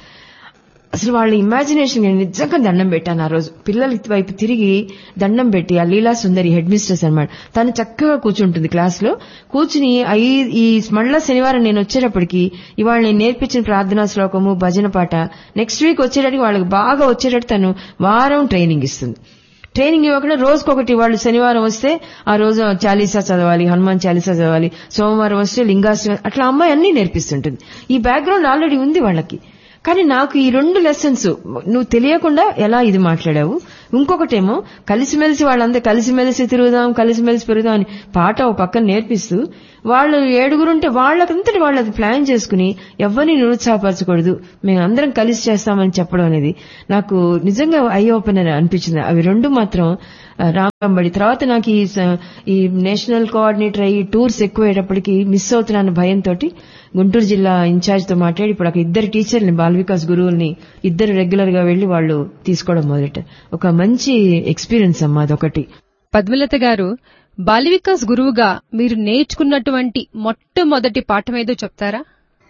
అసలు వాళ్ళ ఇమాజినేషన్ నేను నిజంగా దండం పెట్టాను ఆ రోజు పిల్లల వైపు తిరిగి దండం పెట్టి ఆ లీలా సుందరి హెడ్ మిస్ట్రెస్ అనమాట తను చక్కగా కూర్చుంటుంది క్లాస్ లో కూర్చుని ఐ- ఈ మళ్ళా శనివారం నేను వచ్చేటప్పటికి ఇవాళ నేను నేర్పించిన ప్రార్థనా శ్లోకము భజన పాట నెక్స్ట్ వీక్ వచ్చేటప్పటికి వాళ్ళకి బాగా వచ్చేటట్టు తను వారం ట్రైనింగ్ ఇస్తుంది ట్రైనింగ్ ఇవ్వకుండా రోజుకొకటి వాళ్ళు శనివారం వస్తే ఆ రోజు చాలీసా చదవాలి హనుమాన్ చాలీసా చదవాలి సోమవారం వస్తే లింగాశ్రమం అట్లా అమ్మాయి అన్ని నేర్పిస్తుంటుంది ఈ బ్యాక్గ్రౌండ్ ఆల్రెడీ ఉంది వాళ్ళకి కానీ నాకు ఈ రెండు లెసన్స్ నువ్వు తెలియకుండా ఎలా ఇది మాట్లాడావు ఇంకొకటేమో కలిసిమెలిసి వాళ్ళందరూ కలిసిమెలిసి తిరుగుదాం కలిసిమెలిసి పెరుగుదాం అని పాట ఒక పక్కన నేర్పిస్తూ వాళ్ళు ఏడుగురుంటే వాళ్ళకంతటి వాళ్ళు అది ప్లాన్ చేసుకుని ఎవరిని నిరుత్సాహపరచకూడదు మేము అందరం కలిసి చేస్తామని చెప్పడం అనేది నాకు నిజంగా ఐ ఓపెనర్ అనిపించింది అవి రెండు మాత్రం ఆ, రాంబడి తర్వాత నాకు ఈ స- ఈ నేషనల్ కోఆర్డినేటర్ అయ్యి టూర్స్ ఎక్కువయ్యేటప్పటికి మిస్ అవుతున్నాను భయంతో గుంటూరు జిల్లా ఇన్ఛార్జ్ తో మాట్లాడి ఇప్పుడు అక్కడ ఇద్దరు టీచర్ని బాల వికాస్ గురువుల్ని ఇద్దరు రెగ్యులర్ గా వెళ్లి వాళ్ళు తీసుకోవడం మొదలెట్టారు ఒక మంచి ఎక్స్పీరియన్స్ అమ్మా అదొకటి పద్మలత గారు బాలవికాస్ గురువుగా మీరు నేర్చుకున్నటువంటి మొట్టమొదటి పాఠం ఏదో చెప్తారా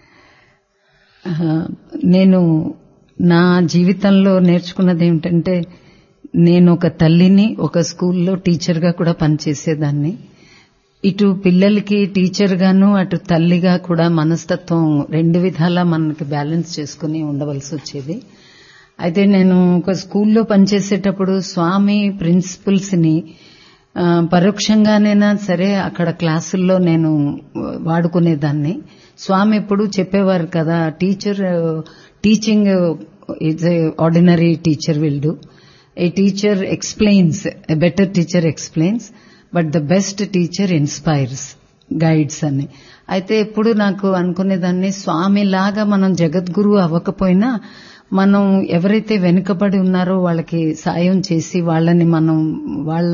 ఆ, నేను నా జీవితంలో నేర్చుకున్నది ఏమిటంటే నేను ఒక తల్లిని ఒక స్కూల్లో టీచర్గా కూడా పనిచేసేదాన్ని ఇటు పిల్లలకి టీచర్ గాను అటు తల్లిగా కూడా మనస్తత్వం రెండు విధాలా మనకి బ్యాలెన్స్ చేసుకుని ఉండవలసి వచ్చేది అయితే నేను ఒక స్కూల్లో పనిచేసేటప్పుడు స్వామి ప్రిన్సిపల్స్ ని ఆ, పరోక్షంగానైనా సరే అక్కడ క్లాసుల్లో నేను వాడుకునేదాన్ని స్వామి ఎప్పుడు చెప్పేవారు కదా teacher teaching is a ordinary teacher will do a teacher explains a better teacher explains but the best teacher inspires guides అని అయితే ఎప్పుడు నాకు అనుకునేదాన్ని స్వామి లాగా మనం జగద్గురు అవ్వకపోయినా మనం ఎవరైతే వెనుకబడి ఉన్నారో వాళ్ళకి సాయం చేసి వాళ్ళని మనం వాళ్ళ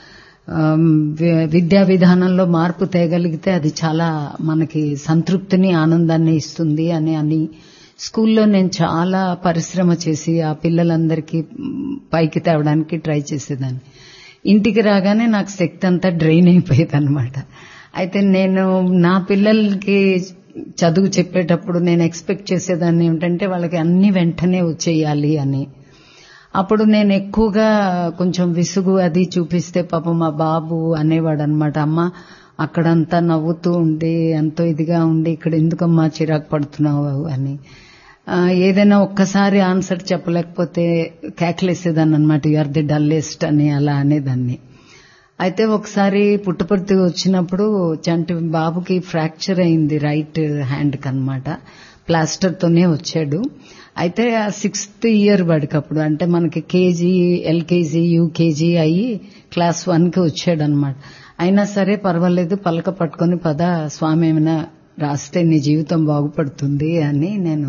ఆమ్, వి- విద్యా విధానంలో మార్పు తేగలిగితే అది చాలా మనకి సంతృప్తిని ఆనందాన్ని ఇస్తుంది అని అని స్కూల్లో నేను చాలా పరిశ్రమ చేసి ఆ పిల్లలందరికీ మ్, పైకి తేవడానికి ట్రై చేసేదాన్ని ఇంటికి రాగానే నాకు శక్తి అంతా డ్రైన్ అయిపోయేది అనమాట అయితే నేను నా పిల్లలకి చదువు చెప్పేటప్పుడు నేను ఎక్స్పెక్ట్ చేసేదాన్ని ఏమిటంటే వాళ్ళకి అన్ని వెంటనే వచ్చేయాలి అని అప్పుడు నేను ఎక్కువగా కొంచెం విసుగు అది చూపిస్తే పాపం మా బాబు అనేవాడు అనమాట అమ్మ అక్కడంతా నవ్వుతూ ఉండి ఎంతో ఇదిగా ఉండి ఇక్కడ ఎందుకమ్మా చిరాకు పడుతున్నావు అని ఆ, ఏదైనా ఒక్కసారి ఆన్సర్ చెప్పలేకపోతే కేకలేసేదాన్ని అనమాట యు ఆర్ ది డల్లెస్ట్ అని అలా అనేదాన్ని అయితే ఒకసారి పుట్టపర్తి వచ్చినప్పుడు చంటి బాబుకి ఫ్రాక్చర్ అయింది రైట్ హ్యాండ్ కనమాట ప్లాస్టర్ తోనే వచ్చాడు అయితే ఆ సిక్స్త్ ఇయర్ వాడికి అప్పుడు అంటే మనకి కేజీ ఎల్కేజీ యూకేజీ అయ్యి క్లాస్ వన్ కి వచ్చాడు అనమాట అయినా సరే పర్వాలేదు పలక పట్టుకొని పద స్వామి ఏమైనా రాస్తే నీ జీవితం బాగుపడుతుంది అని నేను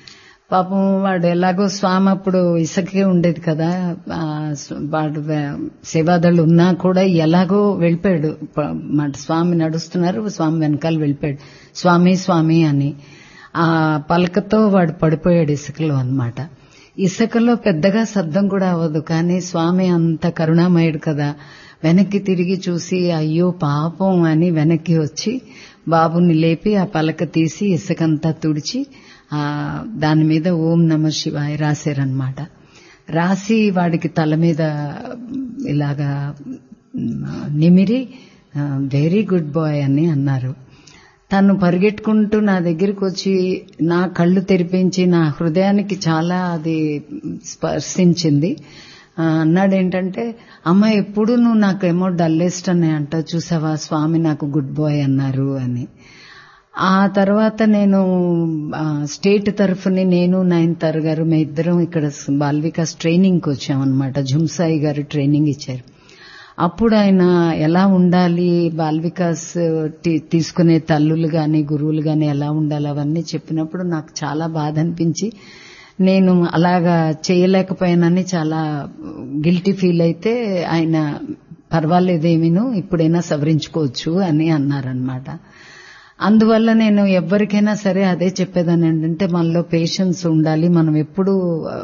పాపం వాడు ఎలాగో స్వామి అప్పుడు ఇసుకే ఉండేది కదా ఆ, స్వ- వాడు వే- సేవాదళ్ళు ఉన్నా కూడా ఎలాగో వెళ్ళిపోయాడు ప- మాట స్వామి నడుస్తున్నారు స్వామి వెనకాల వెళ్ళిపోయాడు స్వామి స్వామి అని ఆ పలకతో వాడు పడిపోయాడు ఇసుకలో అన్నమాట ఇసుకలో పెద్దగా శబ్దం కూడా అవ్వదు కానీ స్వామి అంత కరుణామయుడు కదా వెనక్కి తిరిగి చూసి అయ్యో పాపం అని వెనక్కి వచ్చి బాబుని లేపి ఆ పలక తీసి ఇసుకంతా తుడిచి ఆ దాని మీద ఓం నమ శివాయ రాశారనమాట రాసి వాడికి తల మీద ఇలాగా మ్, నిమిరి వెరీ గుడ్ బాయ్ అని అన్నారు తను పరిగెట్టుకుంటూ నా దగ్గరికి వచ్చి నా కళ్ళు తెరిపించి నా హృదయానికి చాలా అది స్పర్శించింది ఆ, అన్నాడు ఏంటంటే అమ్మ ఎప్పుడు నువ్వు నాకేమో డల్లెస్ట్ అని అంటావు చూసావా స్వామి నాకు గుడ్ బాయ్ అన్నారు అని ఆ తర్వాత నేను ఆ, స్టేట్ తరఫుని నేను నయన్తార్ గారు మేము ఇద్దరం ఇక్కడ బాల్ వికాస్ ట్రైనింగ్కి వచ్చామన్నమాట జుమ్సాయి గారు ట్రైనింగ్ ఇచ్చారు అప్పుడు ఆయన ఎలా ఉండాలి బాల్ వికాస్ టి- తీసుకునే తల్లులు గాని గురువులు గాని ఎలా ఉండాలి అవన్నీ చెప్పినప్పుడు నాకు చాలా బాధ అనిపించి నేను అలాగా చేయలేకపోయానని చాలా గిల్టీ ఫీల్ అయితే ఆయన పర్వాలేదేమీను ఇప్పుడైనా సవరించుకోవచ్చు అని అన్నారనమాట అందువల్ల నేను ఎవరికైనా సరే అదే చెప్పేదాన్ని ఏంటంటే మనలో పేషెన్స్ ఉండాలి మనం ఎప్పుడు ఆ,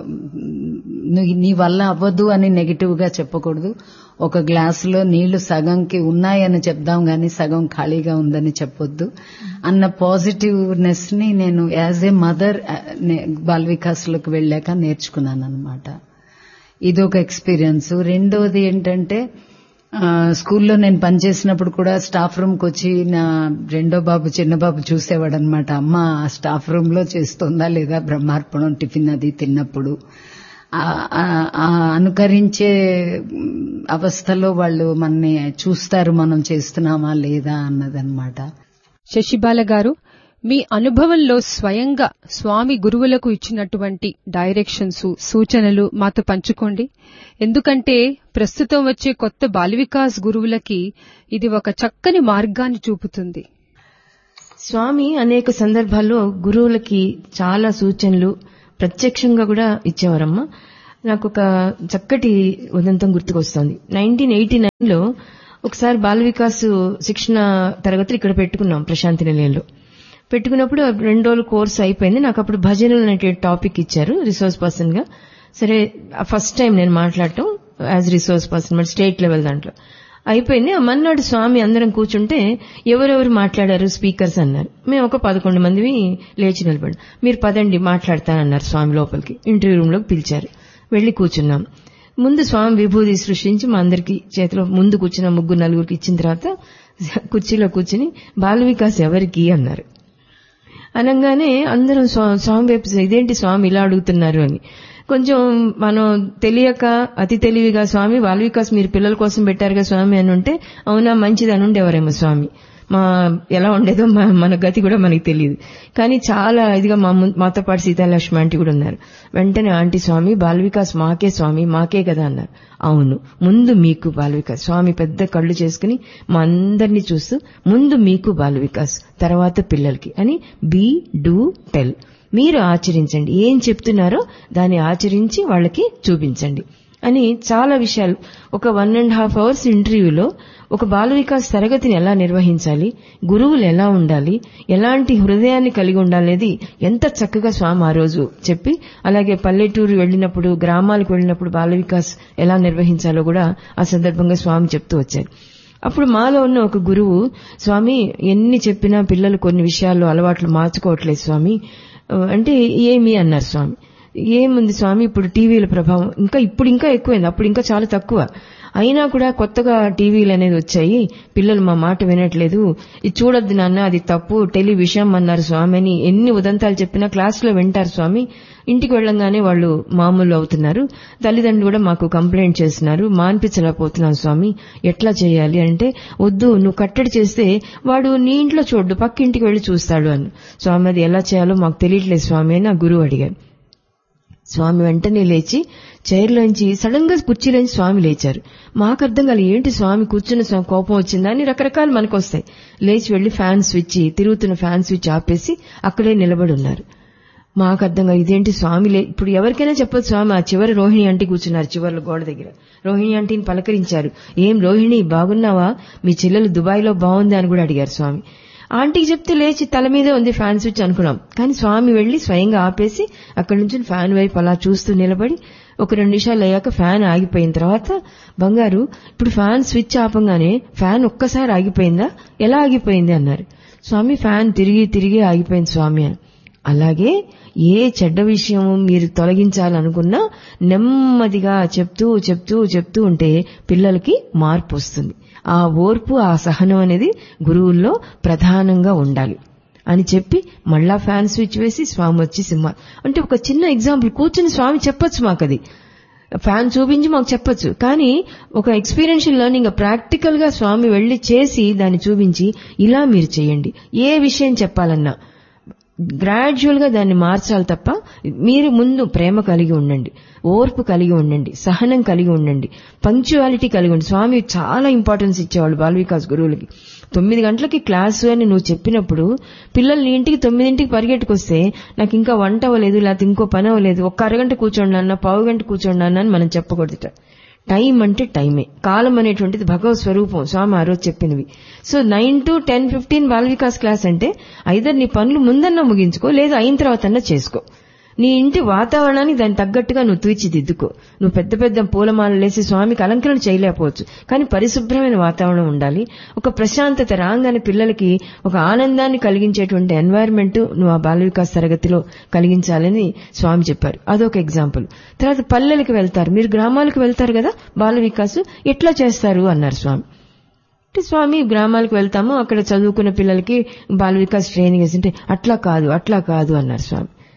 నీ- నీ వల్ల అవ్వదు అని నెగిటివ్ గా చెప్పకూడదు ఒక గ్లాసులో నీళ్లు సగంకి ఉన్నాయని చెప్దాం గాని సగం ఖాళీగా ఉందని చెప్పొద్దు అన్న పాజిటివ్నెస్ ని నేను as a mother Bal Vikas లోకి వెళ్ళాక నేర్చుకున్నాను అనమాట ఇది ఒక ఎక్స్పీరియన్స్ రెండోది ఏంటంటే ఆ, స్కూల్లో నేను పనిచేసినప్పుడు కూడా స్టాఫ్ రూమ్ కి వచ్చి నా రెండో బాబు చిన్న బాబు చూసేవాడు అనమాట అమ్మ ఆ స్టాఫ్ రూమ్ లో చేస్తుందా లేదా బ్రహ్మార్పణం టిఫిన్ అది తిన్నప్పుడు ఆ- ఆ- ఆ అనుకరించే మ్, అవస్థలో వాళ్ళు మనని చూస్తారు మనం చేస్తున్నామా లేదా అన్నదన్నమాట శశిబాల గారు మీ అనుభవంలో స్వయంగా స్వామి గురువులకు ఇచ్చినటువంటి డైరెక్షన్స్ సూచనలు మాతో పంచుకోండి ఎందుకంటే ప్రస్తుతం వచ్చే కొత్త బాలవికాస్ గురువులకి ఇది ఒక చక్కని మార్గాన్ని చూపుతుంది స్వామి అనేక సందర్భాల్లో గురువులకి చాలా సూచనలు ప్రత్యక్షంగా కూడా ఇచ్చేవారమ్మా నాకు ఒక చక్కటి ఉదంతం గుర్తుకొస్తోంది నైన్టీన్ ఎయిటీ లో ఒకసారి బాల వికాస్ శిక్షణ తరగతులు ఇక్కడ పెట్టుకున్నాం ప్రశాంతి నిలయంలో పెట్టుకున్నప్పుడు రెండు రోజులు కోర్స్ అయిపోయింది నాకు అప్పుడు భజనలు అనే టాపిక్ ఇచ్చారు రిసోర్స్ పర్సన్ గా సరే ఫస్ట్ టైం నేను మాట్లాడటం యాజ్ రిసోర్స్ పర్సన్ మరి స్టేట్ లెవెల్ దాంట్లో అయిపోయింది ఆ మన్నాడు స్వామి అందరం కూర్చుంటే ఎవరెవరు మాట్లాడారు స్పీకర్స్ అన్నారు మేము ఒక పదకొండు మందివి లేచి నిలబడి మీరు పదండి మాట్లాడతానన్నారు స్వామి లోపలికి ఇంటర్వ్యూ రూమ్ లోకి పిలిచారు వెళ్లి కూర్చున్నాం ముందు స్వామి విభూతి సృష్టించి మా అందరికి చేతిలో ముందు కూర్చున్న ముగ్గురు నలుగురికి ఇచ్చిన తర్వాత కుర్చీలో కూర్చుని బాల వికాస్ ఎవరికి అన్నారు అనగానే అందరం స్వా- స్వామి వైపు ఇదేంటి స్వామి ఇలా అడుగుతున్నారు అని కొంచెం మనం తెలియక అతి తెలివిగా స్వామి బాల వికాస్ మీరు పిల్లల కోసం పెట్టారుగా స్వామి అని ఉంటే అవునా మంచిది అని ఉండేవారేమో స్వామి మా ఎలా ఉండేదో మా- మన గతి కూడా మనకి తెలియదు కానీ చాలా ఇదిగా మా ము- మాతో పాటు సీతాలక్ష్మి ఆంటీ కూడా ఉన్నారు వెంటనే ఆంటీ స్వామి బాల వికాస్ మాకే స్వామి మాకే కదా అన్నారు అవును ముందు మీకు బాల వికాస్ స్వామి పెద్ద కళ్ళు చేసుకుని మా అందరినీ చూస్తూ ముందు మీకు బాల వికాస్ తర్వాత పిల్లలకి అని బీ డూ టెల్ మీరు ఆచరించండి ఏం చెప్తున్నారో దాన్ని ఆచరించి వాళ్ళకి చూపించండి అని చాలా విషయాలు ఒక వన్ అండ్ హాఫ్ అవర్స్ ఇంటర్వ్యూలో ఒక బాల వికాస్ తరగతిని ఎలా నిర్వహించాలి గురువులు ఎలా ఉండాలి ఎలాంటి హృదయాన్ని కలిగి ఉండాలనేది ఎంత చక్కగా స్వామి ఆ రోజు చెప్పి అలాగే పల్లెటూరు వెళ్ళినప్పుడు గ్రామాలకు వెళ్ళినప్పుడు బాల వికాస్ ఎలా నిర్వహించాలో కూడా ఆ సందర్భంగా స్వామి చెప్తూ వచ్చారు అప్పుడు మాలో ఉన్న ఒక గురువు స్వామి ఎన్ని చెప్పినా పిల్లలు కొన్ని విషయాల్లో అలవాట్లు మార్చుకోవట్లేదు స్వామి ఆ, అంటే ఏమి అన్నారు స్వామి ఏముంది స్వామి ఇప్పుడు టీవీల ప్రభావం ఇంకా ఇప్పుడు ఇంకా ఎక్కువైంది అప్పుడు ఇంకా చాలా తక్కువ అయినా కూడా కొత్తగా టీవీలు అనేది వచ్చాయి పిల్లలు మా మాట వినట్లేదు ఇది చూడొద్దు నాన్న అది తప్పు టెలివిషన్ అన్నారు స్వామి అని ఎన్ని ఉదంతాలు చెప్పినా క్లాసులో వింటారు స్వామి ఇంటికి వెళ్ళంగానే వాళ్ళు మామూలు అవుతున్నారు తల్లిదండ్రులు కూడా మాకు కంప్లైంట్ చేస్తున్నారు మాన్పించలేకపోతున్నాం స్వామి ఎట్లా చేయాలి అంటే వద్దు నువ్వు కట్టడి చేస్తే వాడు నీ ఇంట్లో చూడ్డు పక్క ఇంటికి వెళ్లి చూస్తాడు అని స్వామి అది ఎలా చేయాలో మాకు తెలియట్లేదు స్వామి అని నా గురువు అడిగారు స్వామి వెంటనే లేచి చైర్లోంచి సడన్ గా కుర్చీలోంచి స్వామి లేచారు మాకు అర్థం కాదు ఏంటి స్వామి కూర్చున్న స్వామి కోపం వచ్చిందా అని రకరకాలు మనకు వస్తాయి లేచి వెళ్లి ఫ్యాన్ స్విచ్ తిరుగుతున్న ఫ్యాన్ స్విచ్ ఆపేసి అక్కడే నిలబడి ఉన్నారు మాకు అర్థం కాదు ఇదేంటి స్వామి లే ఇప్పుడు ఎవరికైనా చెప్పొచ్చు స్వామి ఆ చివరి రోహిణి ఆంటీ కూర్చున్నారు చివర్లో గోడ దగ్గర రోహిణి ఆంటీని పలకరించారు ఏం రోహిణి బాగున్నావా మీ చెల్లెలు దుబాయ్లో బాగుంది అని కూడా అడిగారు స్వామి ఆంటీకి చెప్తే లేచి తల మీదే ఉంది ఫ్యాన్ స్విచ్ అనుకున్నాం కానీ స్వామి వెళ్లి స్వయంగా ఆపేసి అక్కడి నుంచి ఫ్యాన్ వైపు అలా చూస్తూ నిలబడి ఒక రెండు నిమిషాలు అయ్యాక ఫ్యాన్ ఆగిపోయిన తర్వాత బంగారు ఇప్పుడు ఫ్యాన్ స్విచ్ ఆపంగానే ఫ్యాన్ ఒక్కసారి ఆగిపోయిందా ఎలా ఆగిపోయింది అన్నారు స్వామి ఫ్యాన్ తిరిగి తిరిగి ఆగిపోయింది స్వామి అని అలాగే ఏ చెడ్డ విషయం మీరు తొలగించాలనుకున్నా నెమ్మదిగా చెప్తూ చెప్తూ చెప్తూ ఉంటే పిల్లలకి మార్పు వస్తుంది ఆ ఓర్పు ఆ సహనం అనేది గురువుల్లో ప్రధానంగా ఉండాలి అని చెప్పి మళ్ళా ఫ్యాన్ స్విచ్ వేసి స్వామి వచ్చి సింహ అంటే ఒక చిన్న ఎగ్జాంపుల్ కూర్చుని స్వామి చెప్పొచ్చు మాకు అది ఫ్యాన్ చూపించి మాకు చెప్పొచ్చు కానీ ఒక ఎక్స్పీరియన్షియల్ లెర్నింగ్ ప్రాక్టికల్ గా స్వామి వెళ్లి చేసి దాన్ని చూపించి ఇలా మీరు చేయండి ఏ విషయం చెప్పాలన్నా గ్రాడ్యువల్ గా దాన్ని మార్చాలి తప్ప మీరు ముందు ప్రేమ కలిగి ఉండండి ఓర్పు కలిగి ఉండండి సహనం కలిగి ఉండండి పంక్చువాలిటీ కలిగి ఉండండి స్వామి చాలా ఇంపార్టెన్స్ ఇచ్చేవాళ్ళు బాల వికాస్ గురువులకి తొమ్మిది గంటలకి క్లాసు అని నువ్వు చెప్పినప్పుడు పిల్లలు నీ ఇంటికి తొమ్మిదింటికి పరిగెట్టుకొస్తే నాకు ఇంకా వంట అవ్వలేదు లేకపోతే ఇంకో పని అవ్వలేదు ఒక్క అరగంట కూర్చోండి అన్న పావు గంట కూర్చోండి అన్న అని మనం చెప్పకూడదుట టైం అంటే టైమే కాలం అనేటువంటిది భగవత్ స్వరూపం స్వామి ఆ రోజు చెప్పినవి so nine to ten fifteen Bal Vikas class అంటే ఐదర్ నీ పనులు ముందన్నా ముగించుకో లేదా అయిన తర్వాత అన్నా చేసుకో నీ ఇంటి వాతావరణానికి దానికి తగ్గట్టుగా నువ్వు తీర్చిదిద్దుకో నువ్వు పెద్ద పెద్ద పూలమాలలు లేసి స్వామికి అలంకరణ చేయలేకపోవచ్చు కానీ పరిశుభ్రమైన వాతావరణం ఉండాలి ఒక ప్రశాంతత రాగానే పిల్లలకి ఒక ఆనందాన్ని కలిగించేటువంటి ఎన్వైరన్మెంట్ నువ్వు ఆ బాల వికాస్ తరగతిలో కలిగించాలని స్వామి చెప్పారు అదొక ఎగ్జాంపుల్ తర్వాత పల్లెలకు వెళ్తారు మీరు గ్రామాలకు వెళ్తారు కదా బాల వికాస్ ఎట్లా చేస్తారు అన్నారు స్వామి అంటే స్వామి గ్రామాలకు వెళ్తాము అక్కడ చదువుకున్న పిల్లలకి బాల వికాస్ ట్రైనింగ్ ఇస్తుంటే అట్లా కాదు అట్లా కాదు అన్నారు స్వామి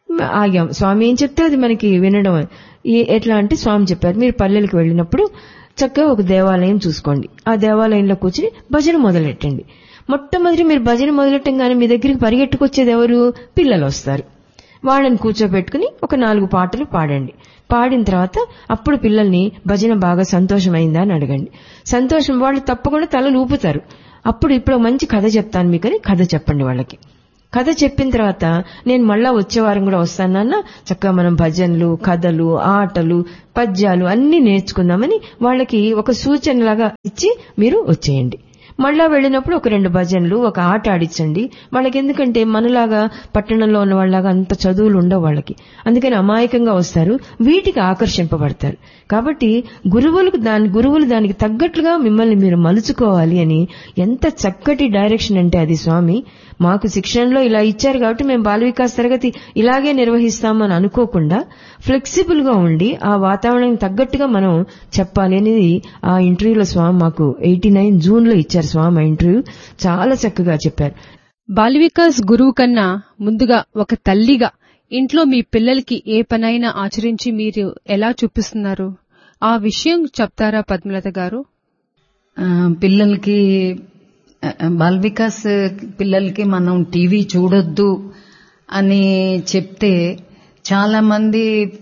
ఆగాం స్వామి ఏం చెప్తే అది మనకి వినడం ఈ- ఎట్లా అంటే స్వామి చెప్పారు మీరు పల్లెలకు వెళ్ళినప్పుడు చక్కగా ఒక దేవాలయం చూసుకోండి ఆ దేవాలయంలో కూర్చుని భజన మొదలెట్టండి మొట్టమొదటి మీరు భజన మొదలెట్టంగానే మీ దగ్గరికి పరిగెట్టుకొచ్చేది ఎవరు పిల్లలు వస్తారు వాళ్ళని కూర్చోబెట్టుకుని ఒక నాలుగు పాటలు పాడండి పాడిన తర్వాత అప్పుడు పిల్లల్ని భజన బాగా సంతోషమైందా అని అడగండి సంతోషం వాళ్ళు తప్పకుండా తలలు ఊపుతారు అప్పుడు ఇప్పుడు మంచి కథ చెప్తాను మీకని కథ చెప్పండి వాళ్ళకి కథ చెప్పిన తర్వాత నేను మళ్ళా వచ్చే వారం కూడా వస్తానన్న చక్కగా మనం భజనలు కథలు ఆటలు పద్యాలు అన్ని నేర్చుకుందామని వాళ్ళకి ఒక సూచనలాగా ఇచ్చి మీరు వచ్చేయండి మళ్ళా వెళ్ళినప్పుడు ఒక రెండు భజనలు ఒక ఆట ఆడించండి వాళ్ళకి ఎందుకంటే మనలాగా పట్టణంలో ఉన్న వాళ్ళలాగా అంత చదువులు ఉండవు వాళ్ళకి అందుకని అమాయకంగా వస్తారు వీటికి ఆకర్షింపబడతారు కాబట్టి గురువులకు దాని గురువులు దానికి తగ్గట్లుగా మిమ్మల్ని మీరు మలుచుకోవాలి అని ఎంత చక్కటి డైరెక్షన్ అంటే అది స్వామి మాకు శిక్షణలో ఇలా ఇచ్చారు కాబట్టి మేము బాల వికాస్ తరగతి ఇలాగే నిర్వహిస్తామని అనుకోకుండా ఫ్లెక్సిబుల్ గా ఉండి ఆ వాతావరణానికి తగ్గట్టుగా మనం చెప్పాలి అనేది ఆ ఇంటర్వ్యూలో స్వామి మాకు ఎయిటీ నైన్ జూన్ లో ఇచ్చారు స్వామి ఆ ఇంటర్వ్యూ చాలా చక్కగా చెప్పారు బాల వికాస్ గురువు కన్నా ముందుగా ఒక తల్లిగా ఇంట్లో మీ పిల్లలకి ఏ పనైనా ఆచరించి మీరు ఎలా చూపిస్తున్నారు ఆ విషయం చెప్తారా పద్మలత గారు ఆ, పిల్లలకి ఆ, బాల్ వికాస్ పిల్లలకి మనం టీవీ చూడొద్దు అని చెప్తే చాలా మంది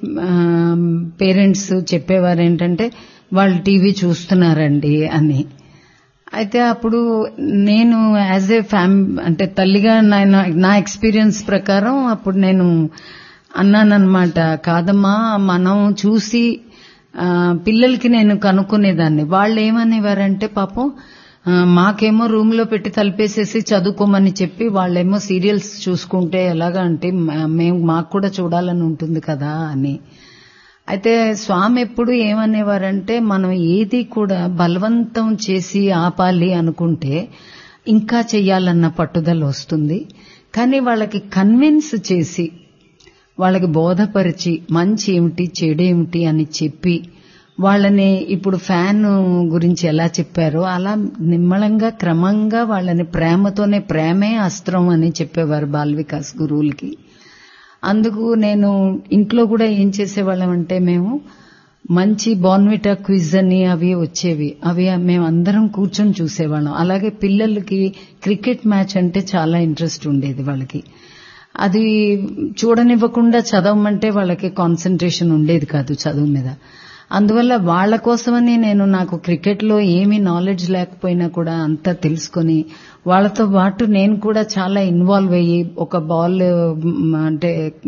పేరెంట్స్ చెప్పేవారు ఏంటంటే వాళ్ళు టీవీ చూస్తున్నారండి అని అయితే అప్పుడు నేను యాజ్ ఏ ఫ్యామ్ అంటే తల్లిగా నా- నా ఎక్స్పీరియన్స్ ప్రకారం అప్పుడు నేను అన్నానన్నమాట కాదమ్మా మనం చూసి ఆ, పిల్లలకి నేను కనుక్కునేదాన్ని వాళ్ళు ఏమనేవారంటే పాపం ఆ, మాకేమో రూమ్ లో పెట్టి తలిపేసేసి చదువుకోమని చెప్పి వాళ్ళేమో సీరియల్స్ చూసుకుంటే ఎలాగా అంటే మ- మేము మాకు కూడా చూడాలని ఉంటుంది కదా అని అయితే స్వామి ఎప్పుడు ఏమనేవారంటే మనం ఏది కూడా బలవంతం చేసి ఆపాలి అనుకుంటే ఇంకా చెయ్యాలన్న పట్టుదల వస్తుంది కానీ వాళ్ళకి కన్విన్స్ చేసి వాళ్ళకి బోధపరిచి మంచి ఏమిటి చెడేమిటి అని చెప్పి వాళ్ళని ఇప్పుడు ఫ్యాన్ గురించి ఎలా చెప్పారో అలా నిమ్మళంగా క్రమంగా వాళ్ళని ప్రేమతోనే ప్రేమే అస్త్రం అని చెప్పేవారు బాల్ వికాస్ గురువులకి అందుకు నేను ఇంట్లో కూడా ఏం చేసేవాళ్ళం అంటే మేము మంచి బాన్విటా క్విజ్ అని అవి వచ్చేవి అవి మేము అందరం కూర్చొని చూసేవాళ్ళం అలాగే పిల్లలకి క్రికెట్ మ్యాచ్ అంటే చాలా ఇంట్రెస్ట్ ఉండేది వాళ్ళకి అది చూడనివ్వకుండా చదవమంటే వాళ్ళకి కాన్సన్ట్రేషన్ ఉండేది కాదు చదువు మీద అందువల్ల వాళ్ళ కోసమని నేను నాకు క్రికెట్లో ఏమీ నాలెడ్జ్ లేకపోయినా కూడా అంతా తెలుసుకొని వాళ్ళతో పాటు నేను కూడా చాలా ఇన్వాల్వ్ అయ్యి ఒక బాల్ మ్, అంటే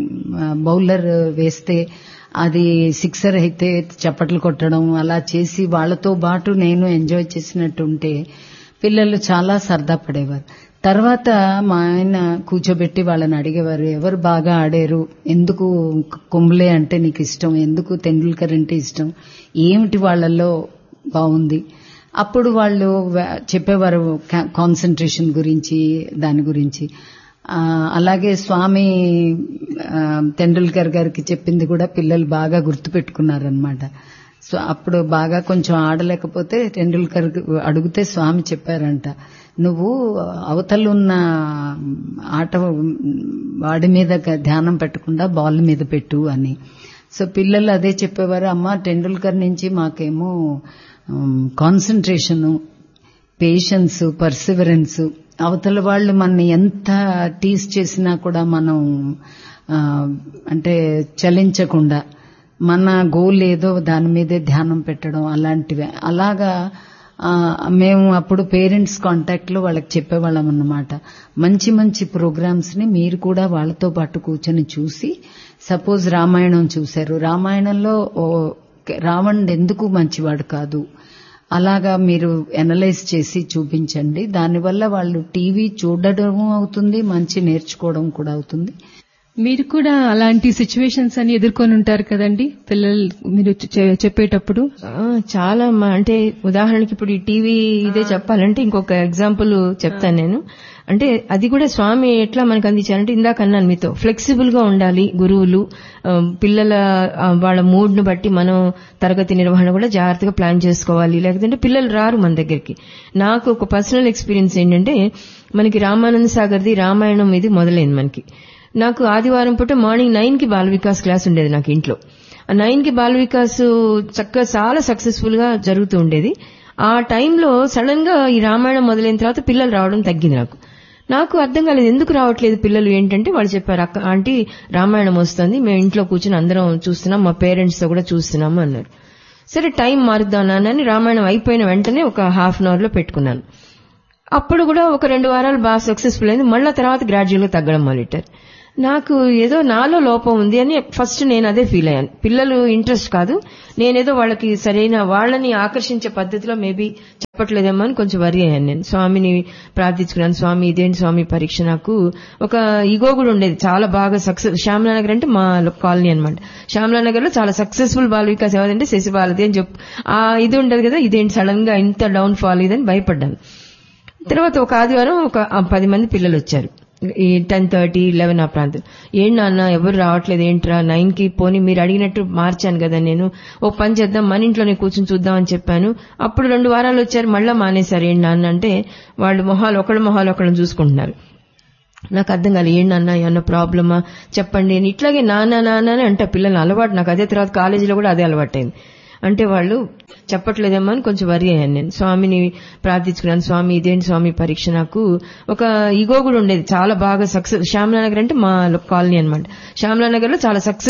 బౌలర్ వేస్తే అది సిక్సర్ అయితే చప్పట్లు కొట్టడం అలా చేసి వాళ్ళతో పాటు నేను ఎంజాయ్ చేసినట్టు ఉంటే పిల్లలు చాలా సరదా పడేవారు తర్వాత మా ఆయన కూర్చోబెట్టి వాళ్ళని అడిగేవారు ఎవరు బాగా ఆడారు ఎందుకు కుంబ్లే అంటే నీకు ఇష్టం ఎందుకు తెండూల్కర్ అంటే ఇష్టం ఏమిటి వాళ్ళల్లో బాగుంది అప్పుడు వాళ్ళు వా- చెప్పేవారు కాన్సన్ట్రేషన్ గురించి దాని గురించి ఆ, అలాగే స్వామి ఆ, తెండూల్కర్ గారికి చెప్పింది కూడా పిల్లలు బాగా గుర్తుపెట్టుకున్నారనమాట సో అప్పుడు బాగా కొంచెం ఆడలేకపోతే టెండూల్కర్ అడిగితే స్వామి చెప్పారంట నువ్వు అవతల ఉన్న ఆట వాడి మీద గ- ధ్యానం పెట్టకుండా బాల్ మీద పెట్టు అని సో పిల్లలు అదే చెప్పేవారు అమ్మ టెండూల్కర్ నుంచి మాకేమో కాన్సన్ట్రేషను పేషెన్స్ పర్సివరెన్స్ అవతల వాళ్ళు మన ఎంత టీస్ చేసినా కూడా మనం ఆ, అంటే చలించకుండా మన గోల్ ఏదో దాని మీదే ధ్యానం పెట్టడం అలాంటివి అలాగా ఆ, మేము అప్పుడు పేరెంట్స్ కాంటాక్ట్ లో వాళ్ళకి చెప్పేవాళ్ళం అన్నమాట మంచి మంచి ప్రోగ్రామ్స్ ని మీరు కూడా వాళ్ళతో పాటు కూర్చొని చూసి సపోజ్ రామాయణం చూశారు రామాయణంలో ఓ, రావణుడు ఎందుకు మంచివాడు కాదు అలాగా మీరు ఎనలైజ్ చేసి చూపించండి దానివల్ల వాళ్ళు టీవీ చూడడం అవుతుంది మంచి నేర్చుకోవడం కూడా అవుతుంది మీరు కూడా అలాంటి సిచ్యువేషన్స్ అని ఎదుర్కొని ఉంటారు కదండి పిల్లలు మీరు చె- చెప్పేటప్పుడు ఆ, చాలా మా- అంటే ఉదాహరణకి ఇప్పుడు ఈ టీవీ ఇదే చెప్పాలంటే ఇంకొక ఎగ్జాంపుల్ చెప్తాను నేను అంటే అది కూడా స్వామి ఎట్లా మనకు అందించారంటే ఇందాక అన్నాను మీతో ఫ్లెక్సిబుల్ గా ఉండాలి గురువులు ఆ, పిల్లల ఆ, వాళ్ళ మూడ్ ను బట్టి మనం తరగతి నిర్వహణ కూడా జాగ్రత్తగా ప్లాన్ చేసుకోవాలి లేకపోతే పిల్లలు రారు మన దగ్గరికి నాకు ఒక పర్సనల్ ఎక్స్పీరియన్స్ ఏంటంటే మనకి రామానంద సాగర్ది రామాయణం ఇది మొదలైంది మనకి నాకు ఆదివారం పూట మార్నింగ్ నైన్ కి బాల వికాస్ క్లాస్ ఉండేది నాకు ఇంట్లో ఆ నైన్ కి బాల వికాస్ చక్కగా చాలా సక్సెస్ఫుల్ గా జరుగుతూ ఉండేది ఆ టైంలో సడన్ గా ఈ రామాయణం మొదలైన తర్వాత పిల్లలు రావడం తగ్గింది నాకు నాకు అర్థం కాలేదు ఎందుకు రావట్లేదు పిల్లలు ఏంటంటే వాళ్ళు చెప్పారు అక్క ఆంటీ రామాయణం వస్తుంది మేము ఇంట్లో కూర్చొని అందరం చూస్తున్నాం మా పేరెంట్స్ తో కూడా చూస్తున్నాము అన్నారు సరే టైం మారుద్దాం నాన్నని రామాయణం అయిపోయిన వెంటనే ఒక హాఫ్ అన్ అవర్ లో పెట్టుకున్నాను అప్పుడు కూడా ఒక రెండు వారాలు బాగా సక్సెస్ఫుల్ అయింది మళ్ళా తర్వాత గ్రాడ్యువల్ గా తగ్గడం మొదలెట్టారు నాకు ఏదో నాలో లోపం ఉంది అని ఫస్ట్ నేను అదే ఫీల్ అయ్యాను పిల్లలు ఇంట్రెస్ట్ కాదు నేనేదో వాళ్ళకి సరైన వాళ్ళని ఆకర్షించే పద్ధతిలో మేబీ చెప్పట్లేదేమో అని కొంచెం వరి అయ్యాను నేను స్వామిని ప్రార్థించుకున్నాను స్వామి ఇదేంటి స్వామి పరీక్ష నాకు ఒక ఈగో కూడా ఉండేది చాలా బాగా సక్సెస్ శ్యామలానగర్ అంటే మా కాలనీ అనమాట శ్యామలానగర్ లో చాలా సక్సెస్ఫుల్ బాల వికాస్ ఎవరంటే శశిబాలది అని చెప్పు ఆ ఇది ఉండదు కదా ఇదేంటి సడన్ గా ఇంత డౌన్ ఫాల్ ఇదని భయపడ్డాను తర్వాత ఒక ఆదివారం ఒక ఆ పది మంది పిల్లలు వచ్చారు ఈ టెన్ థర్టీ లెవెన్ ఆ ప్రాంతం ఏంటి నాన్న ఎవరు రావట్లేదు ఏంట్రా నైన్ కి పోనీ మీరు అడిగినట్టు మార్చాను కదా నేను ఓ పని చేద్దాం మన ఇంట్లోనే కూర్చొని చూద్దాం అని చెప్పాను అప్పుడు రెండు వారాలు వచ్చారు మళ్ళా మానేశారు ఏంటి నాన్న అంటే వాళ్ళు మొహాలు ఒకళ్ళ మొహాలు ఒకళ్ళని చూసుకుంటున్నారు నాకు అర్థం కాదు ఏంటి నాన్న ఏమన్నా ప్రాబ్లమా చెప్పండి అని ఇట్లాగే నాన్న నాన్న అని అంటే పిల్లలు అలవాటు నాకు అదే తర్వాత కాలేజీలో కూడా అదే అలవాటైంది అంటే వాళ్ళు చెప్పట్లేదేమో అని కొంచెం వరి అయ్యాను నేను స్వామిని ప్రార్థించుకున్నాను స్వామి ఇదేంటి స్వామి పరీక్ష నాకు ఒక ఈగో కూడా ఉండేది చాలా బాగా సక్సెస్ శ్యామలానగర్ అంటే మా కాలనీ అనమాట శ్యామలానగర్ లో చాలా సక్సెస్